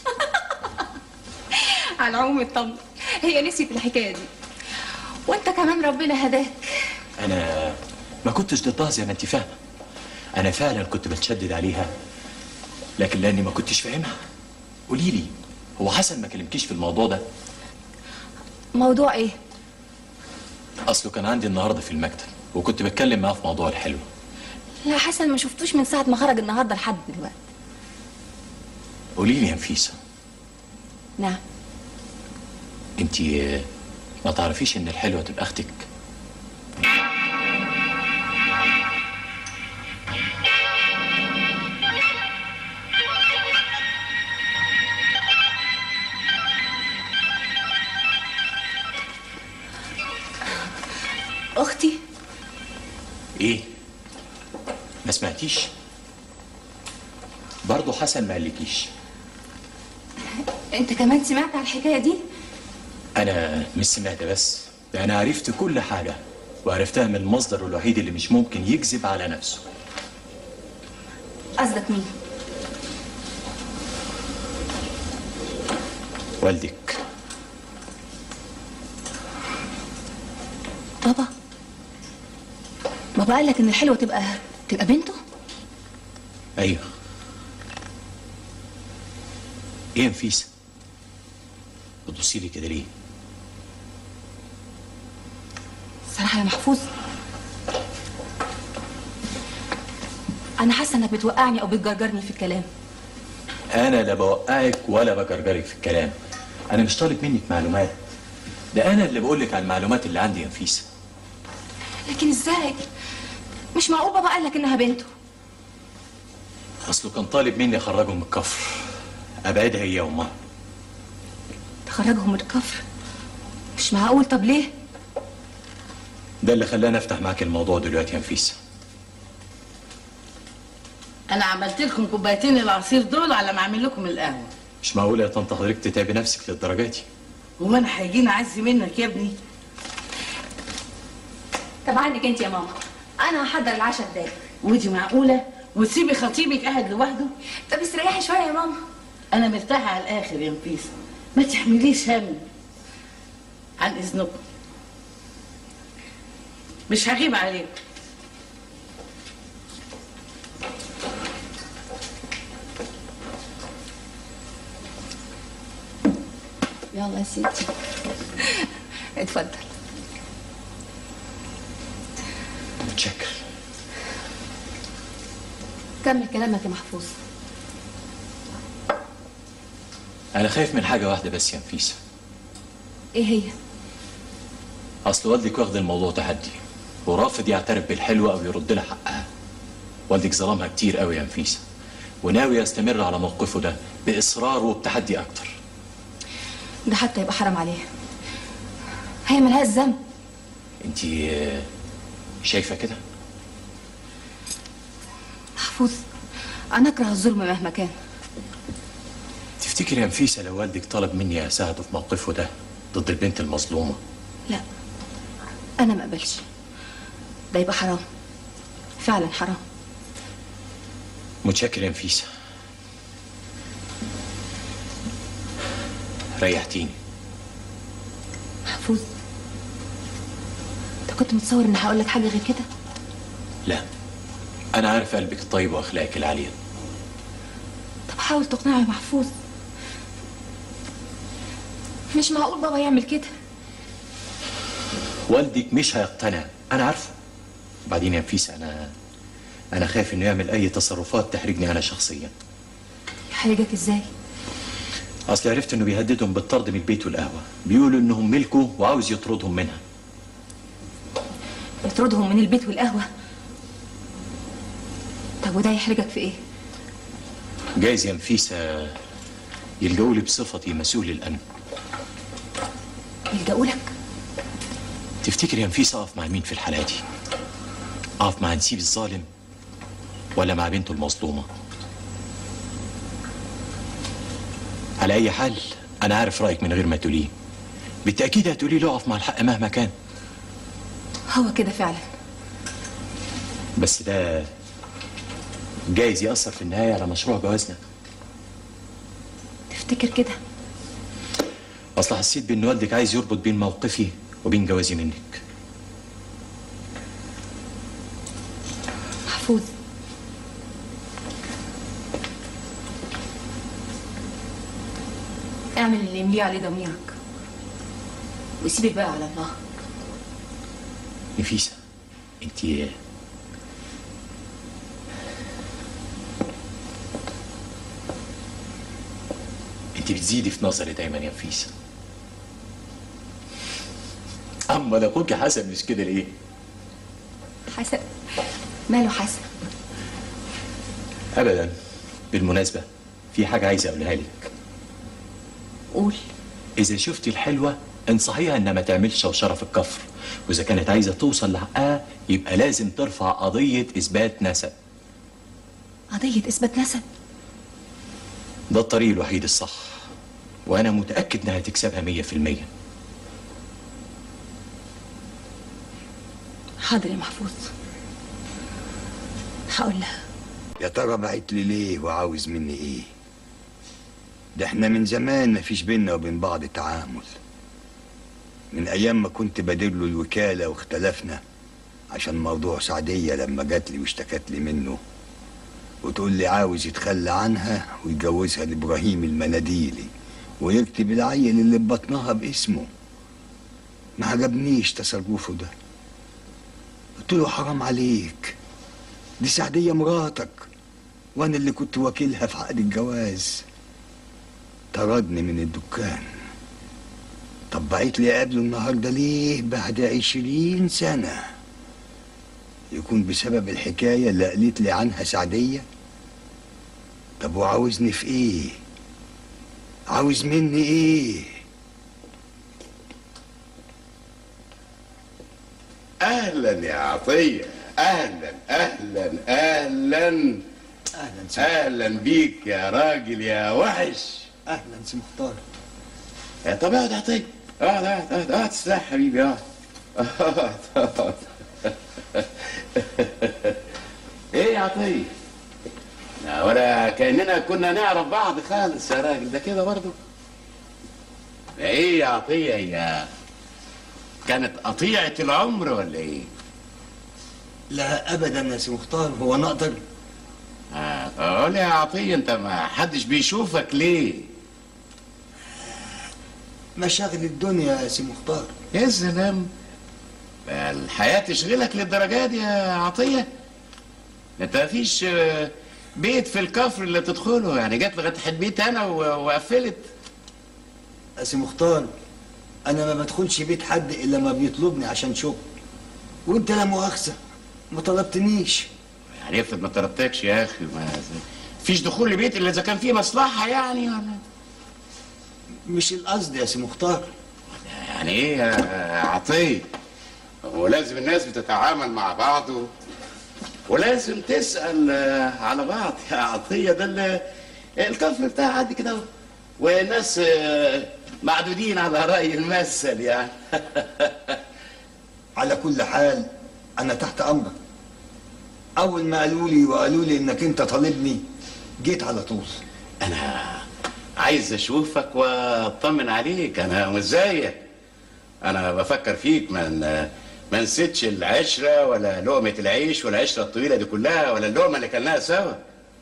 Speaker 10: على العموم اطمن هي نسيت الحكايه دي وانت كمان ربنا هداك
Speaker 9: انا ما كنتش ضدها زي ما انت فاهمه انا فعلا كنت بتشدد عليها لكن لاني ما كنتش فاهمها قولي لي هو حسن ما كلمكيش في الموضوع ده
Speaker 10: موضوع ايه
Speaker 9: اصله كان عندي النهارده في المكتب وكنت بتكلم معاه في موضوع الحلو
Speaker 10: لا حسن ما شفتوش من ساعه ما خرج النهارده لحد دلوقتي
Speaker 9: قولي لي يا نفيسه
Speaker 10: نعم
Speaker 9: انت ما تعرفيش ان الحلوه تبقى اختك
Speaker 10: اختي
Speaker 9: ايه ما سمعتيش برضه حسن ما قالكيش
Speaker 10: انت كمان سمعت على الحكايه دي
Speaker 9: انا مش سمعت بس ده انا عرفت كل حاجه وعرفتها من المصدر الوحيد اللي مش ممكن يكذب على نفسه
Speaker 10: قصدك مين
Speaker 9: والدك
Speaker 10: بابا بابا قال لك ان الحلوه تبقى تبقى بنته
Speaker 9: ايوه ايه يا نفيسه بتبصي لي كده ليه
Speaker 10: صراحه يا محفوظ انا حاسه انك بتوقعني او بتجرجرني في الكلام
Speaker 9: انا لا بوقعك ولا بجرجرك في الكلام انا مش طالب منك معلومات ده انا اللي بقول لك على المعلومات اللي عندي يا نفيسه
Speaker 10: لكن ازاي مش معقول بابا قال لك انها بنته
Speaker 9: اصله كان طالب مني اخرجهم من الكفر ابعدها هي وامها
Speaker 10: تخرجهم من الكفر مش معقول طب ليه
Speaker 9: ده اللي خلاني افتح معاك الموضوع دلوقتي يا نفيسه
Speaker 1: انا عملت لكم كوبايتين العصير دول على ما اعمل لكم القهوه
Speaker 9: مش معقول يا طنط حضرتك تتعبي نفسك للدرجه دي
Speaker 1: هو انا هيجيني اعز منك يا ابني
Speaker 10: طب عنك انت يا ماما انا هحضر العشاء بدالك
Speaker 1: ودي معقوله وتسيبي خطيبك قاعد لوحده
Speaker 10: طب استريحي شويه يا ماما
Speaker 1: انا مرتاحه على الاخر يا نفيسه ما تحمليش هم عن اذنكم مش هغيب عليكم
Speaker 10: يلا يا ستي اتفضل
Speaker 9: متشكر
Speaker 10: كمل كلامك يا محفوظ
Speaker 9: انا خايف من حاجه واحده بس يا نفيسه
Speaker 10: ايه هي
Speaker 9: اصل والدك واخد الموضوع تحدي ورافض يعترف بالحلوه او يرد لها حقها والدك ظلمها كتير قوي يا نفيسه وناوي يستمر على موقفه ده باصرار وبتحدي اكتر
Speaker 10: ده حتى يبقى حرام عليها هي ملهاش ذنب
Speaker 9: انت شايفه كده
Speaker 10: محفوظ انا اكره الظلم مهما كان
Speaker 9: تفتكر يا نفيسه لو والدك طلب مني اساعده في موقفه ده ضد البنت المظلومه
Speaker 10: لا انا ما اقبلش ده يبقى حرام فعلا حرام
Speaker 9: متشكر يا نفيسه ريحتيني
Speaker 10: محفوظ انت كنت متصور اني هقول لك حاجه غير كده
Speaker 9: لا انا عارف قلبك الطيب واخلاقك العاليه
Speaker 10: طب حاول تقنعه يا محفوظ مش معقول بابا يعمل كده
Speaker 9: والدك مش هيقتنع انا عارفه بعدين يا نفيسه انا انا خايف انه يعمل اي تصرفات تحرجني انا شخصيا
Speaker 10: يحرجك ازاي
Speaker 9: اصل عرفت انه بيهددهم بالطرد من البيت والقهوه بيقولوا انهم ملكه وعاوز يطردهم منها
Speaker 10: يطردهم من البيت والقهوه طب وده يحرجك في ايه
Speaker 9: جايز يا نفيسه يلجأوا لي بصفتي مسؤول الامن
Speaker 10: يلجأوا لك
Speaker 9: تفتكر يا نفيسه اقف مع مين في الحاله دي اقف مع نسيب الظالم ولا مع بنته المظلومه على اي حال انا عارف رايك من غير ما تقوليه بالتاكيد هتقولي له اقف مع الحق مهما كان
Speaker 10: هو كده فعلا
Speaker 9: بس ده جايز يأثر في النهاية على مشروع جوازنا
Speaker 10: تفتكر كده
Speaker 9: أصل حسيت بإن والدك عايز يربط بين موقفي وبين جوازي منك
Speaker 10: محفوظ اعمل اللي يمليه عليه ضميرك وسيب الباقي على الله
Speaker 9: نفيسة أنت أنت بتزيدي في نظري دايما يا نفيسة أما ده أخوك حسن مش كده ليه؟
Speaker 10: حسن ماله حسن
Speaker 9: أبدا بالمناسبة في حاجة عايز أقولها لك
Speaker 10: قول
Speaker 9: إذا شفتي الحلوة انصحيها إنها ما تعملش شوشرة في الكفر واذا كانت عايزه توصل لحقها يبقى لازم ترفع قضيه اثبات نسب
Speaker 10: قضية إثبات نسب
Speaker 9: ده الطريق الوحيد الصح وانا متاكد انها تكسبها مية في المية
Speaker 8: حاضر يا محفوظ هقول لها
Speaker 7: يا ترى بعت لي ليه وعاوز مني ايه ده احنا من زمان مفيش بينا وبين بعض تعامل من ايام ما كنت بدير له الوكاله واختلفنا عشان موضوع سعديه لما جات لي واشتكت لي منه وتقول لي عاوز يتخلى عنها ويجوزها لابراهيم المناديلي ويكتب العيل اللي ببطنها باسمه ما عجبنيش تصرفه ده قلت له حرام عليك دي سعدية مراتك وانا اللي كنت وكيلها في عقد الجواز طردني من الدكان طب بعت لي قبله النهارده ليه بعد عشرين سنة يكون بسبب الحكاية اللي قالت لي عنها سعدية طب وعاوزني في ايه عاوز مني ايه
Speaker 2: اهلا يا عطيه اهلا اهلا اهلا
Speaker 7: اهلا سي
Speaker 2: اهلا بيك يا راجل يا وحش
Speaker 7: اهلا سي مختار
Speaker 2: يا طب اقعد يا عطيه اقعد اقعد اقعد اقعد استريح حبيبي اقعد اقعد اقعد ايه يا عطيه لا ولا كاننا كنا نعرف بعض خالص يا راجل ده كده برضه ده ايه يا عطيه هي كانت قطيعه العمر ولا ايه
Speaker 7: لا ابدا يا سي مختار هو انا اقدر
Speaker 2: آه، قول يا عطيه انت ما حدش بيشوفك ليه
Speaker 7: مشاغل الدنيا يا سي مختار
Speaker 2: يا سلام بقى الحياة تشغلك للدرجة دي يا عطية انت مفيش آه، بيت في الكفر اللي تدخله يعني جت لغاية حد بيت انا و- وقفلت
Speaker 7: يا سي مختار انا ما بدخلش بيت حد الا ما بيطلبني عشان شغل وانت لا مؤاخذه ما طلبتنيش
Speaker 2: يعني افرض ما طلبتكش يا اخي ما فيش دخول لبيت الا اذا كان فيه مصلحة يعني ولا
Speaker 7: مش القصد يا سي مختار
Speaker 2: يعني ايه يا عطية ولازم الناس بتتعامل مع بعض و... ولازم تسأل آه، على بعض يا عطية ده ال- الكفر بتاع عادي كده اهو. والناس آه، معدودين على رأي المثل يعني
Speaker 7: على كل حال انا تحت امرك اول ما قالوا لي وقالوا لي انك انت طالبني جيت على طول
Speaker 2: انا عايز اشوفك واطمن عليك انا مش زيك انا بفكر فيك من ما نسيتش العشره ولا لقمه العيش والعشره الطويله دي كلها ولا اللقمه اللي كلناها سوا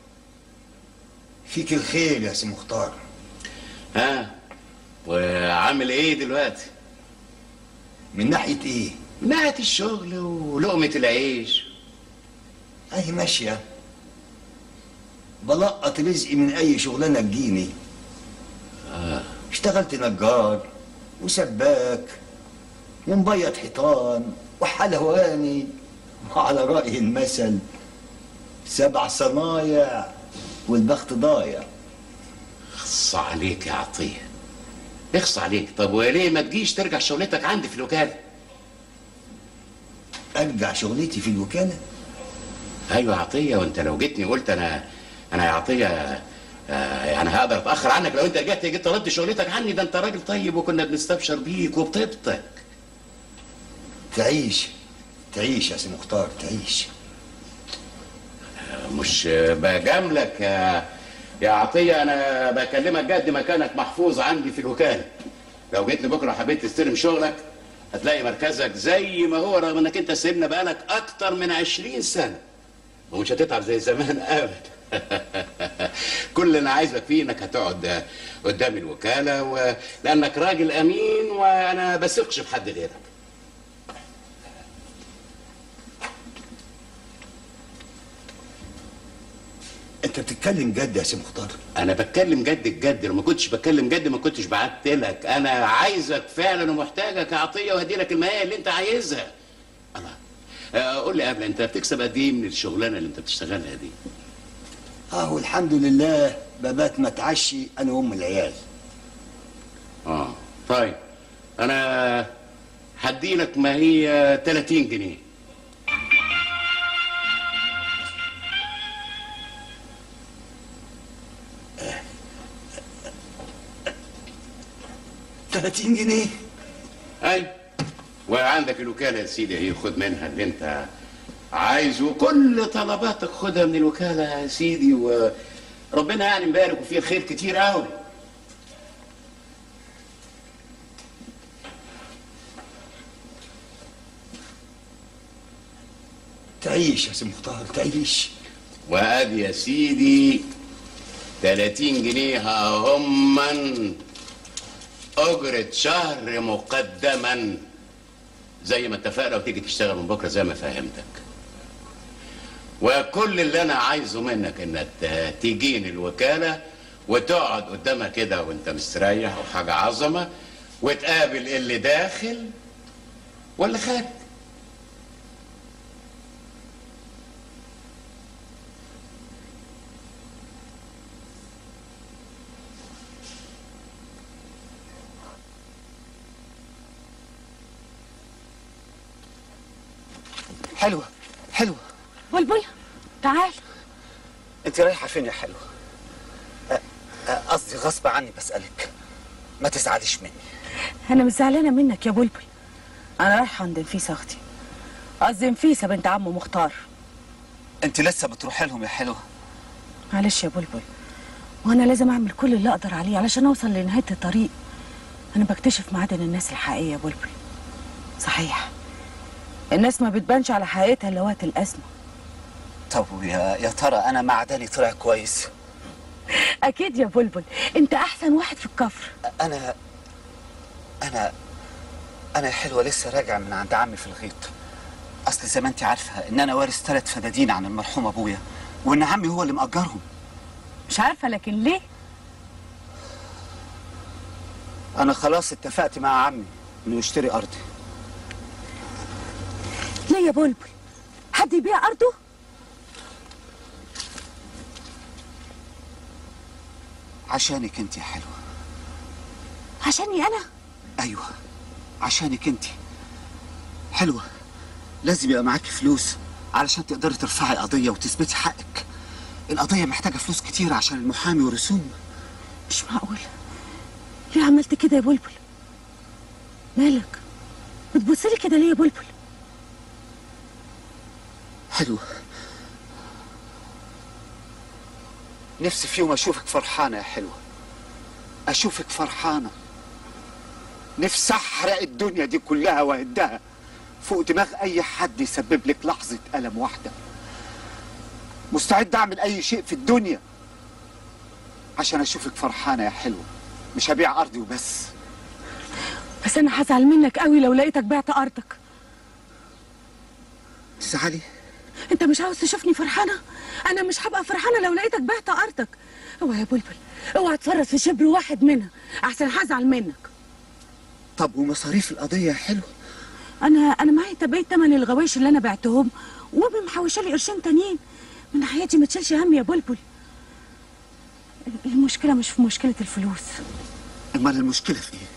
Speaker 7: فيك الخير يا سي مختار
Speaker 2: ها وعامل ايه دلوقتي
Speaker 7: من ناحيه ايه
Speaker 2: من ناحيه الشغل ولقمه العيش
Speaker 7: اهي ماشيه بلقط رزقي من اي شغلانه تجيني اشتغلت نجار وسباك ومبيض حيطان وحلواني وعلى رأي المثل سبع صنايع والبخت ضايع
Speaker 2: اخص عليك يا عطيه اخص عليك طب وليه ما تجيش ترجع شغلتك عندي في الوكاله
Speaker 7: ارجع شغلتي في الوكاله
Speaker 2: ايوه يا عطيه وانت لو جيتني قلت انا انا يا عطيه آه، يعني هقدر اتاخر عنك لو انت جيت جيت طلبت شغلتك عني ده انت راجل طيب وكنا بنستبشر بيك وبطيبتك
Speaker 7: تعيش تعيش يا سي مختار تعيش
Speaker 2: مش بجاملك يا يا عطيه انا بكلمك جد مكانك محفوظ عندي في الوكاله لو جيت لي بكره حبيت تستلم شغلك هتلاقي مركزك زي ما هو رغم انك انت سيبنا بقالك اكتر من عشرين سنه ومش هتتعب زي زمان ابدا كل اللي عايزك فيه انك هتقعد قدام الوكاله و... لانك راجل امين وانا بثقش في حد غيرك
Speaker 7: انت بتتكلم جد يا سي مختار
Speaker 2: انا بتكلم جد الجد لو ما كنتش بتكلم جد ما كنتش بعت لك انا عايزك فعلا ومحتاجك يا عطيه وهدي لك المهام اللي انت عايزها الله آه، قول لي قبل انت بتكسب قد ايه من الشغلانه اللي انت بتشتغلها دي
Speaker 7: اهو الحمد لله ببات متعشي انا وام العيال
Speaker 2: اه طيب انا هديلك ما هي 30 جنيه
Speaker 7: 30 جنيه
Speaker 2: اي وعندك الوكاله يا سيدي هي خد منها اللي انت عايزه كل طلباتك خدها من الوكاله يا سيدي وربنا يعني مبارك وفيه خير كتير قوي
Speaker 7: تعيش يا سي مختار تعيش
Speaker 2: وادي يا سيدي 30 جنيه هم أجرة شهر مقدما زي ما اتفقنا وتيجي تشتغل من بكرة زي ما فهمتك وكل اللي أنا عايزه منك إنك ت- تجيني الوكالة وتقعد قدامها كده وأنت مستريح وحاجة عظمة وتقابل اللي داخل واللي خارج
Speaker 11: حلوة حلوة
Speaker 8: بلبل تعال
Speaker 11: انت رايحة فين يا حلوة أ- أ- قصدي غصب عني بسألك ما تزعليش مني
Speaker 8: انا مش زعلانه منك يا بلبل انا رايحه عند نفيسه اختي قصدي نفيسه بنت عمه مختار
Speaker 11: انت لسه بتروحي لهم يا حلوة
Speaker 8: معلش يا بلبل وانا لازم اعمل كل اللي اقدر عليه علشان اوصل لنهايه الطريق انا بكتشف معادن الناس الحقيقيه يا بلبل صحيح الناس ما بتبانش على حقيقتها الا وقت الازمه
Speaker 11: طب ويا يا ترى انا معدني طلع كويس
Speaker 8: اكيد يا بلبل انت احسن واحد في الكفر
Speaker 11: انا انا انا يا حلوة لسه راجع من عند عمي في الغيط اصل زي ما انت عارفة ان انا وارث ثلاث فدادين عن المرحوم ابويا وان عمي هو اللي مأجرهم
Speaker 8: مش عارفه لكن ليه
Speaker 11: انا خلاص اتفقت مع عمي انه يشتري ارضي
Speaker 8: ليه يا بلبل حد يبيع ارضه
Speaker 11: عشانك انت يا حلوة
Speaker 8: عشاني انا
Speaker 11: ايوه عشانك انت حلوة لازم يبقى معاكي فلوس علشان تقدري ترفعي قضية وتثبتي حقك القضية محتاجة فلوس كتير عشان المحامي والرسوم
Speaker 8: مش معقول ليه عملت كده يا بلبل مالك بتبصلي كده ليه يا بلبل
Speaker 11: حلوة نفسي في يوم اشوفك فرحانة يا حلوة اشوفك فرحانة نفسي احرق الدنيا دي كلها واهدها فوق دماغ اي حد يسبب لك لحظة ألم واحدة مستعد اعمل اي شيء في الدنيا عشان اشوفك فرحانة يا حلوة مش هبيع ارضي وبس
Speaker 8: بس انا هزعل منك قوي لو لقيتك بعت ارضك
Speaker 11: تزعلي
Speaker 8: انت مش عاوز تشوفني فرحانه انا مش هبقى فرحانه لو لقيتك بعت ارضك اوعى يا بلبل اوعى تفرط في شبر واحد منها احسن هزعل منك
Speaker 11: طب ومصاريف القضية يا حلوة
Speaker 8: انا انا معايا تبعية تمن الغوايش اللي انا بعتهم وامي محوشه لي قرشين تانيين من حياتي ما تشيلش هم يا بلبل المشكله مش في مشكله الفلوس
Speaker 11: امال المشكلة في ايه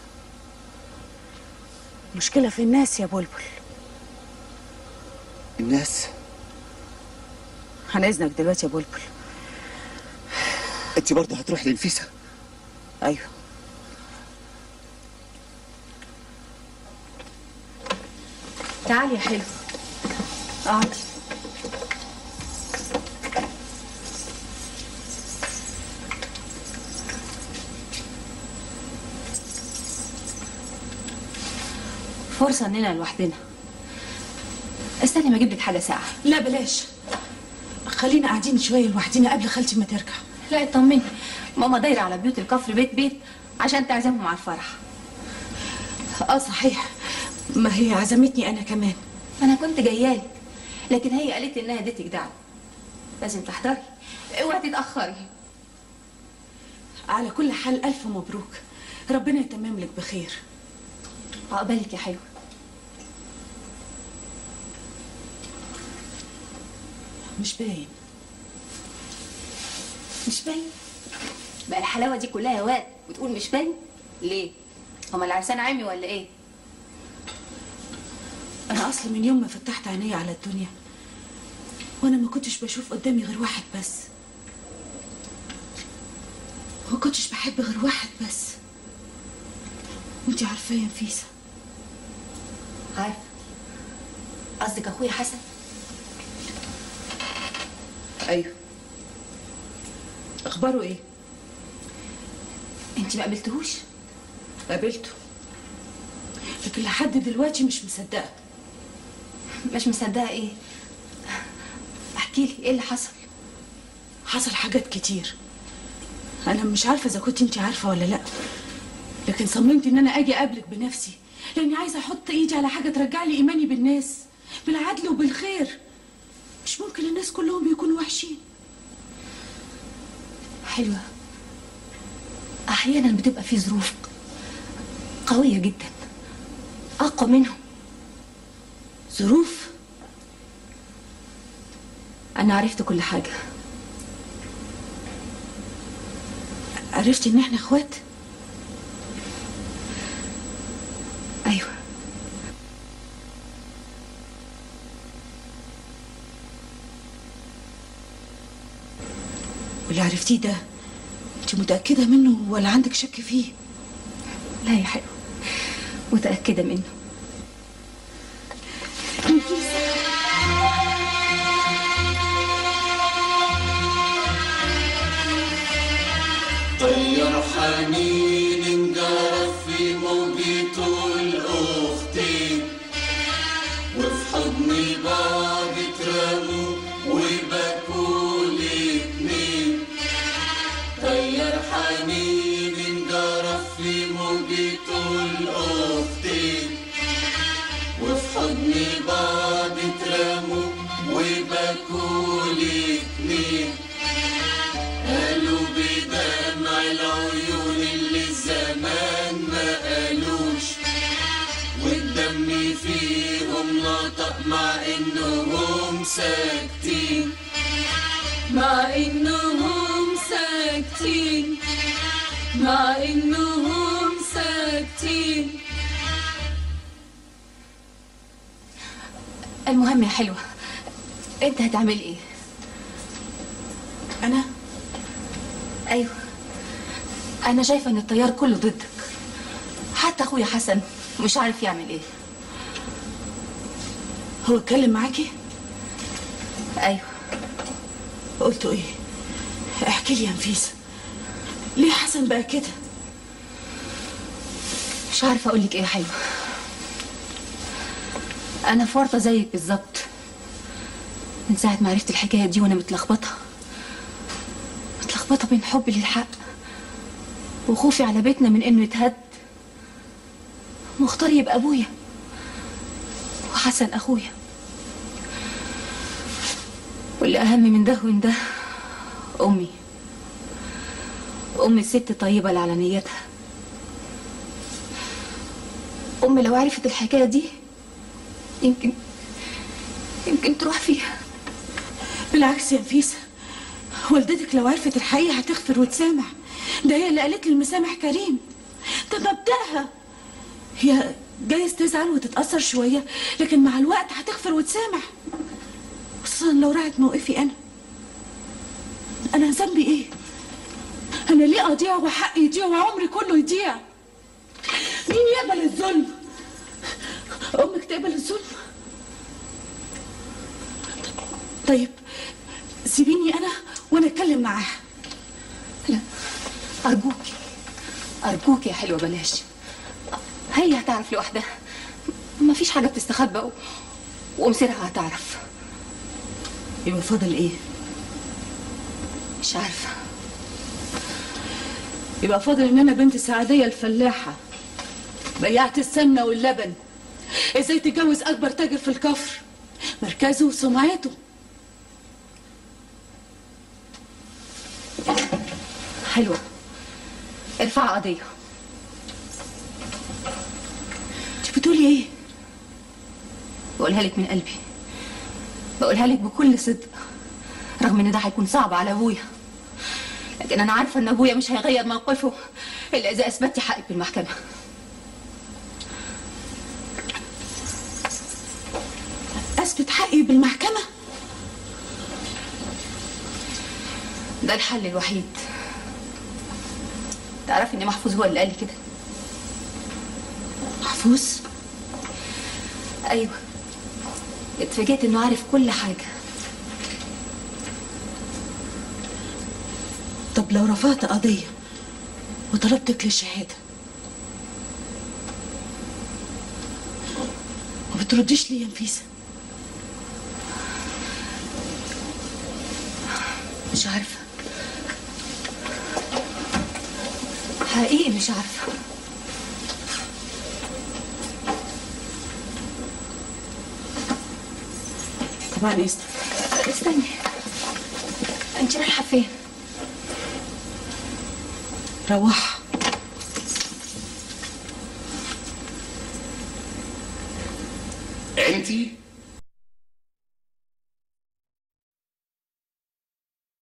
Speaker 8: المشكله في الناس يا بلبل
Speaker 11: الناس
Speaker 8: هنأذنك دلوقتي يا بلبل
Speaker 11: انت برضه هتروح لنفيسة
Speaker 8: ايوه
Speaker 10: تعالي يا حلو
Speaker 8: اقعدي
Speaker 10: فرصة اننا لوحدنا استني ما اجيب لك حاجة ساعة
Speaker 8: لا بلاش خلينا قاعدين شويه لوحدينا قبل خالتي ما ترجع
Speaker 10: لا اطمني ماما دايرة على بيوت الكفر بيت بيت عشان تعزمهم على الفرح
Speaker 8: اه صحيح ما هي عزمتني انا كمان
Speaker 10: انا كنت جايالك لكن هي قالت انها اديتك دعوة لازم تحضري اوعي تتأخري
Speaker 8: على كل حال الف مبروك ربنا يتمم لك بخير
Speaker 10: عقبالك يا حلو
Speaker 8: مش باين
Speaker 10: مش باين بقى الحلاوة دي كلها واد وتقول مش باين ليه هما العرسان عمي ولا ايه
Speaker 8: انا اصلا من يوم ما فتحت عيني على الدنيا وانا ما كنتش بشوف قدامي غير واحد بس ما كنتش بحب غير واحد بس وانت عارفاه يا نفيسه
Speaker 10: عارفه قصدك اخويا حسن
Speaker 8: ايوه اخباره ايه
Speaker 10: انت ما قابلتهوش
Speaker 8: قابلته لكن لحد دلوقتي مش مصدقه
Speaker 10: مش مصدقه ايه احكي لي ايه اللي حصل
Speaker 8: حصل حاجات كتير انا مش عارفه اذا كنت انت عارفه ولا لا لكن صممت ان انا اجي اقابلك بنفسي لاني عايزه احط ايدي على حاجه ترجع لي ايماني بالناس بالعدل وبالخير مش ممكن الناس كلهم بيكونوا وحشين
Speaker 10: حلوه احيانا بتبقى في ظروف قويه جدا اقوى منهم
Speaker 8: ظروف
Speaker 10: انا عرفت كل حاجه
Speaker 8: عرفتي ان احنا اخوات
Speaker 10: ايوه
Speaker 8: واللي عرفتيه ده انت متاكده منه ولا عندك شك فيه
Speaker 10: لا يا حلو متاكده منه
Speaker 12: طير حنين انجرف في موجته الأختين وفي حضن بعض اترموا وبكوا الاتنين طير حنين انجرف في موجته الأختين وفي حضن بعض اترموا وبكوا الاتنين قالوا بدمع العيون اللي الزمان ما قالوش والدم فيهم نطق مع انهم ساكتين
Speaker 13: مع انهم ساكتين مع انهم ساكتين
Speaker 10: المهم يا حلوه انت هتعمل ايه
Speaker 8: انا
Speaker 10: ايوه انا شايفه ان التيار كله ضدك حتى اخويا حسن مش عارف يعمل ايه
Speaker 8: هو اتكلم معاكي
Speaker 10: ايوه
Speaker 8: قلتوا ايه احكي لي يا نفيسه ليه حسن بقى كده
Speaker 10: مش عارفه اقول لك ايه يا حلوه انا في ورطه زيك بالظبط من ساعه ما عرفت الحكايه دي وانا متلخبطه متلخبطه بين حبي للحق وخوفي على بيتنا من انه يتهد مختار يبقى ابويا وحسن اخويا واللي اهم من ده ومن ده امي امي الست طيبه اللي على نيتها امي لو عرفت الحكايه دي يمكن يمكن تروح فيها
Speaker 8: بالعكس يا نفيسه والدتك لو عرفت الحقيقه هتغفر وتسامح ده هي اللي قالت لي المسامح كريم ده مبدأها هي جايز تزعل وتتأثر شوية لكن مع الوقت هتغفر وتسامح خصوصا لو راعت موقفي أنا أنا ذنبي إيه؟ أنا ليه أضيع وحقي يضيع وعمري كله يضيع؟ مين يقبل الظلم؟ أمك تقبل الظلم؟ طيب سيبيني أنا وأنا أتكلم معاها
Speaker 10: لا أرجوكي أرجوكي يا حلوة بلاش هي هتعرف لوحدها مفيش حاجة بتستخبى و... ومصيرها هتعرف
Speaker 8: يبقى فاضل إيه؟
Speaker 10: مش عارفة
Speaker 8: يبقى فاضل إن أنا بنت سعدية الفلاحة بيعت السمنة واللبن إزاي تتجوز أكبر تاجر في الكفر مركزه وسمعته
Speaker 10: حلوة ارفع قضية
Speaker 8: انت بتقولي ايه؟
Speaker 10: بقولها لك من قلبي بقولها لك بكل صدق رغم ان ده هيكون صعب على ابويا لكن انا عارفه ان ابويا مش هيغير موقفه الا اذا اثبتي حقك بالمحكمه
Speaker 8: اثبت حقي بالمحكمه
Speaker 10: ده الحل الوحيد تعرفي ان محفوظ هو اللي قال لي كده
Speaker 8: محفوظ
Speaker 10: ايوه اتفاجئت انه عارف كل حاجه
Speaker 8: طب لو رفعت قضيه وطلبتك للشهاده ما بترديش ليه يا نفيسه
Speaker 10: مش عارفه حقيقي مش عارفه
Speaker 8: طبعا اسف
Speaker 10: استني انت رايحه فين
Speaker 8: روح
Speaker 2: انتي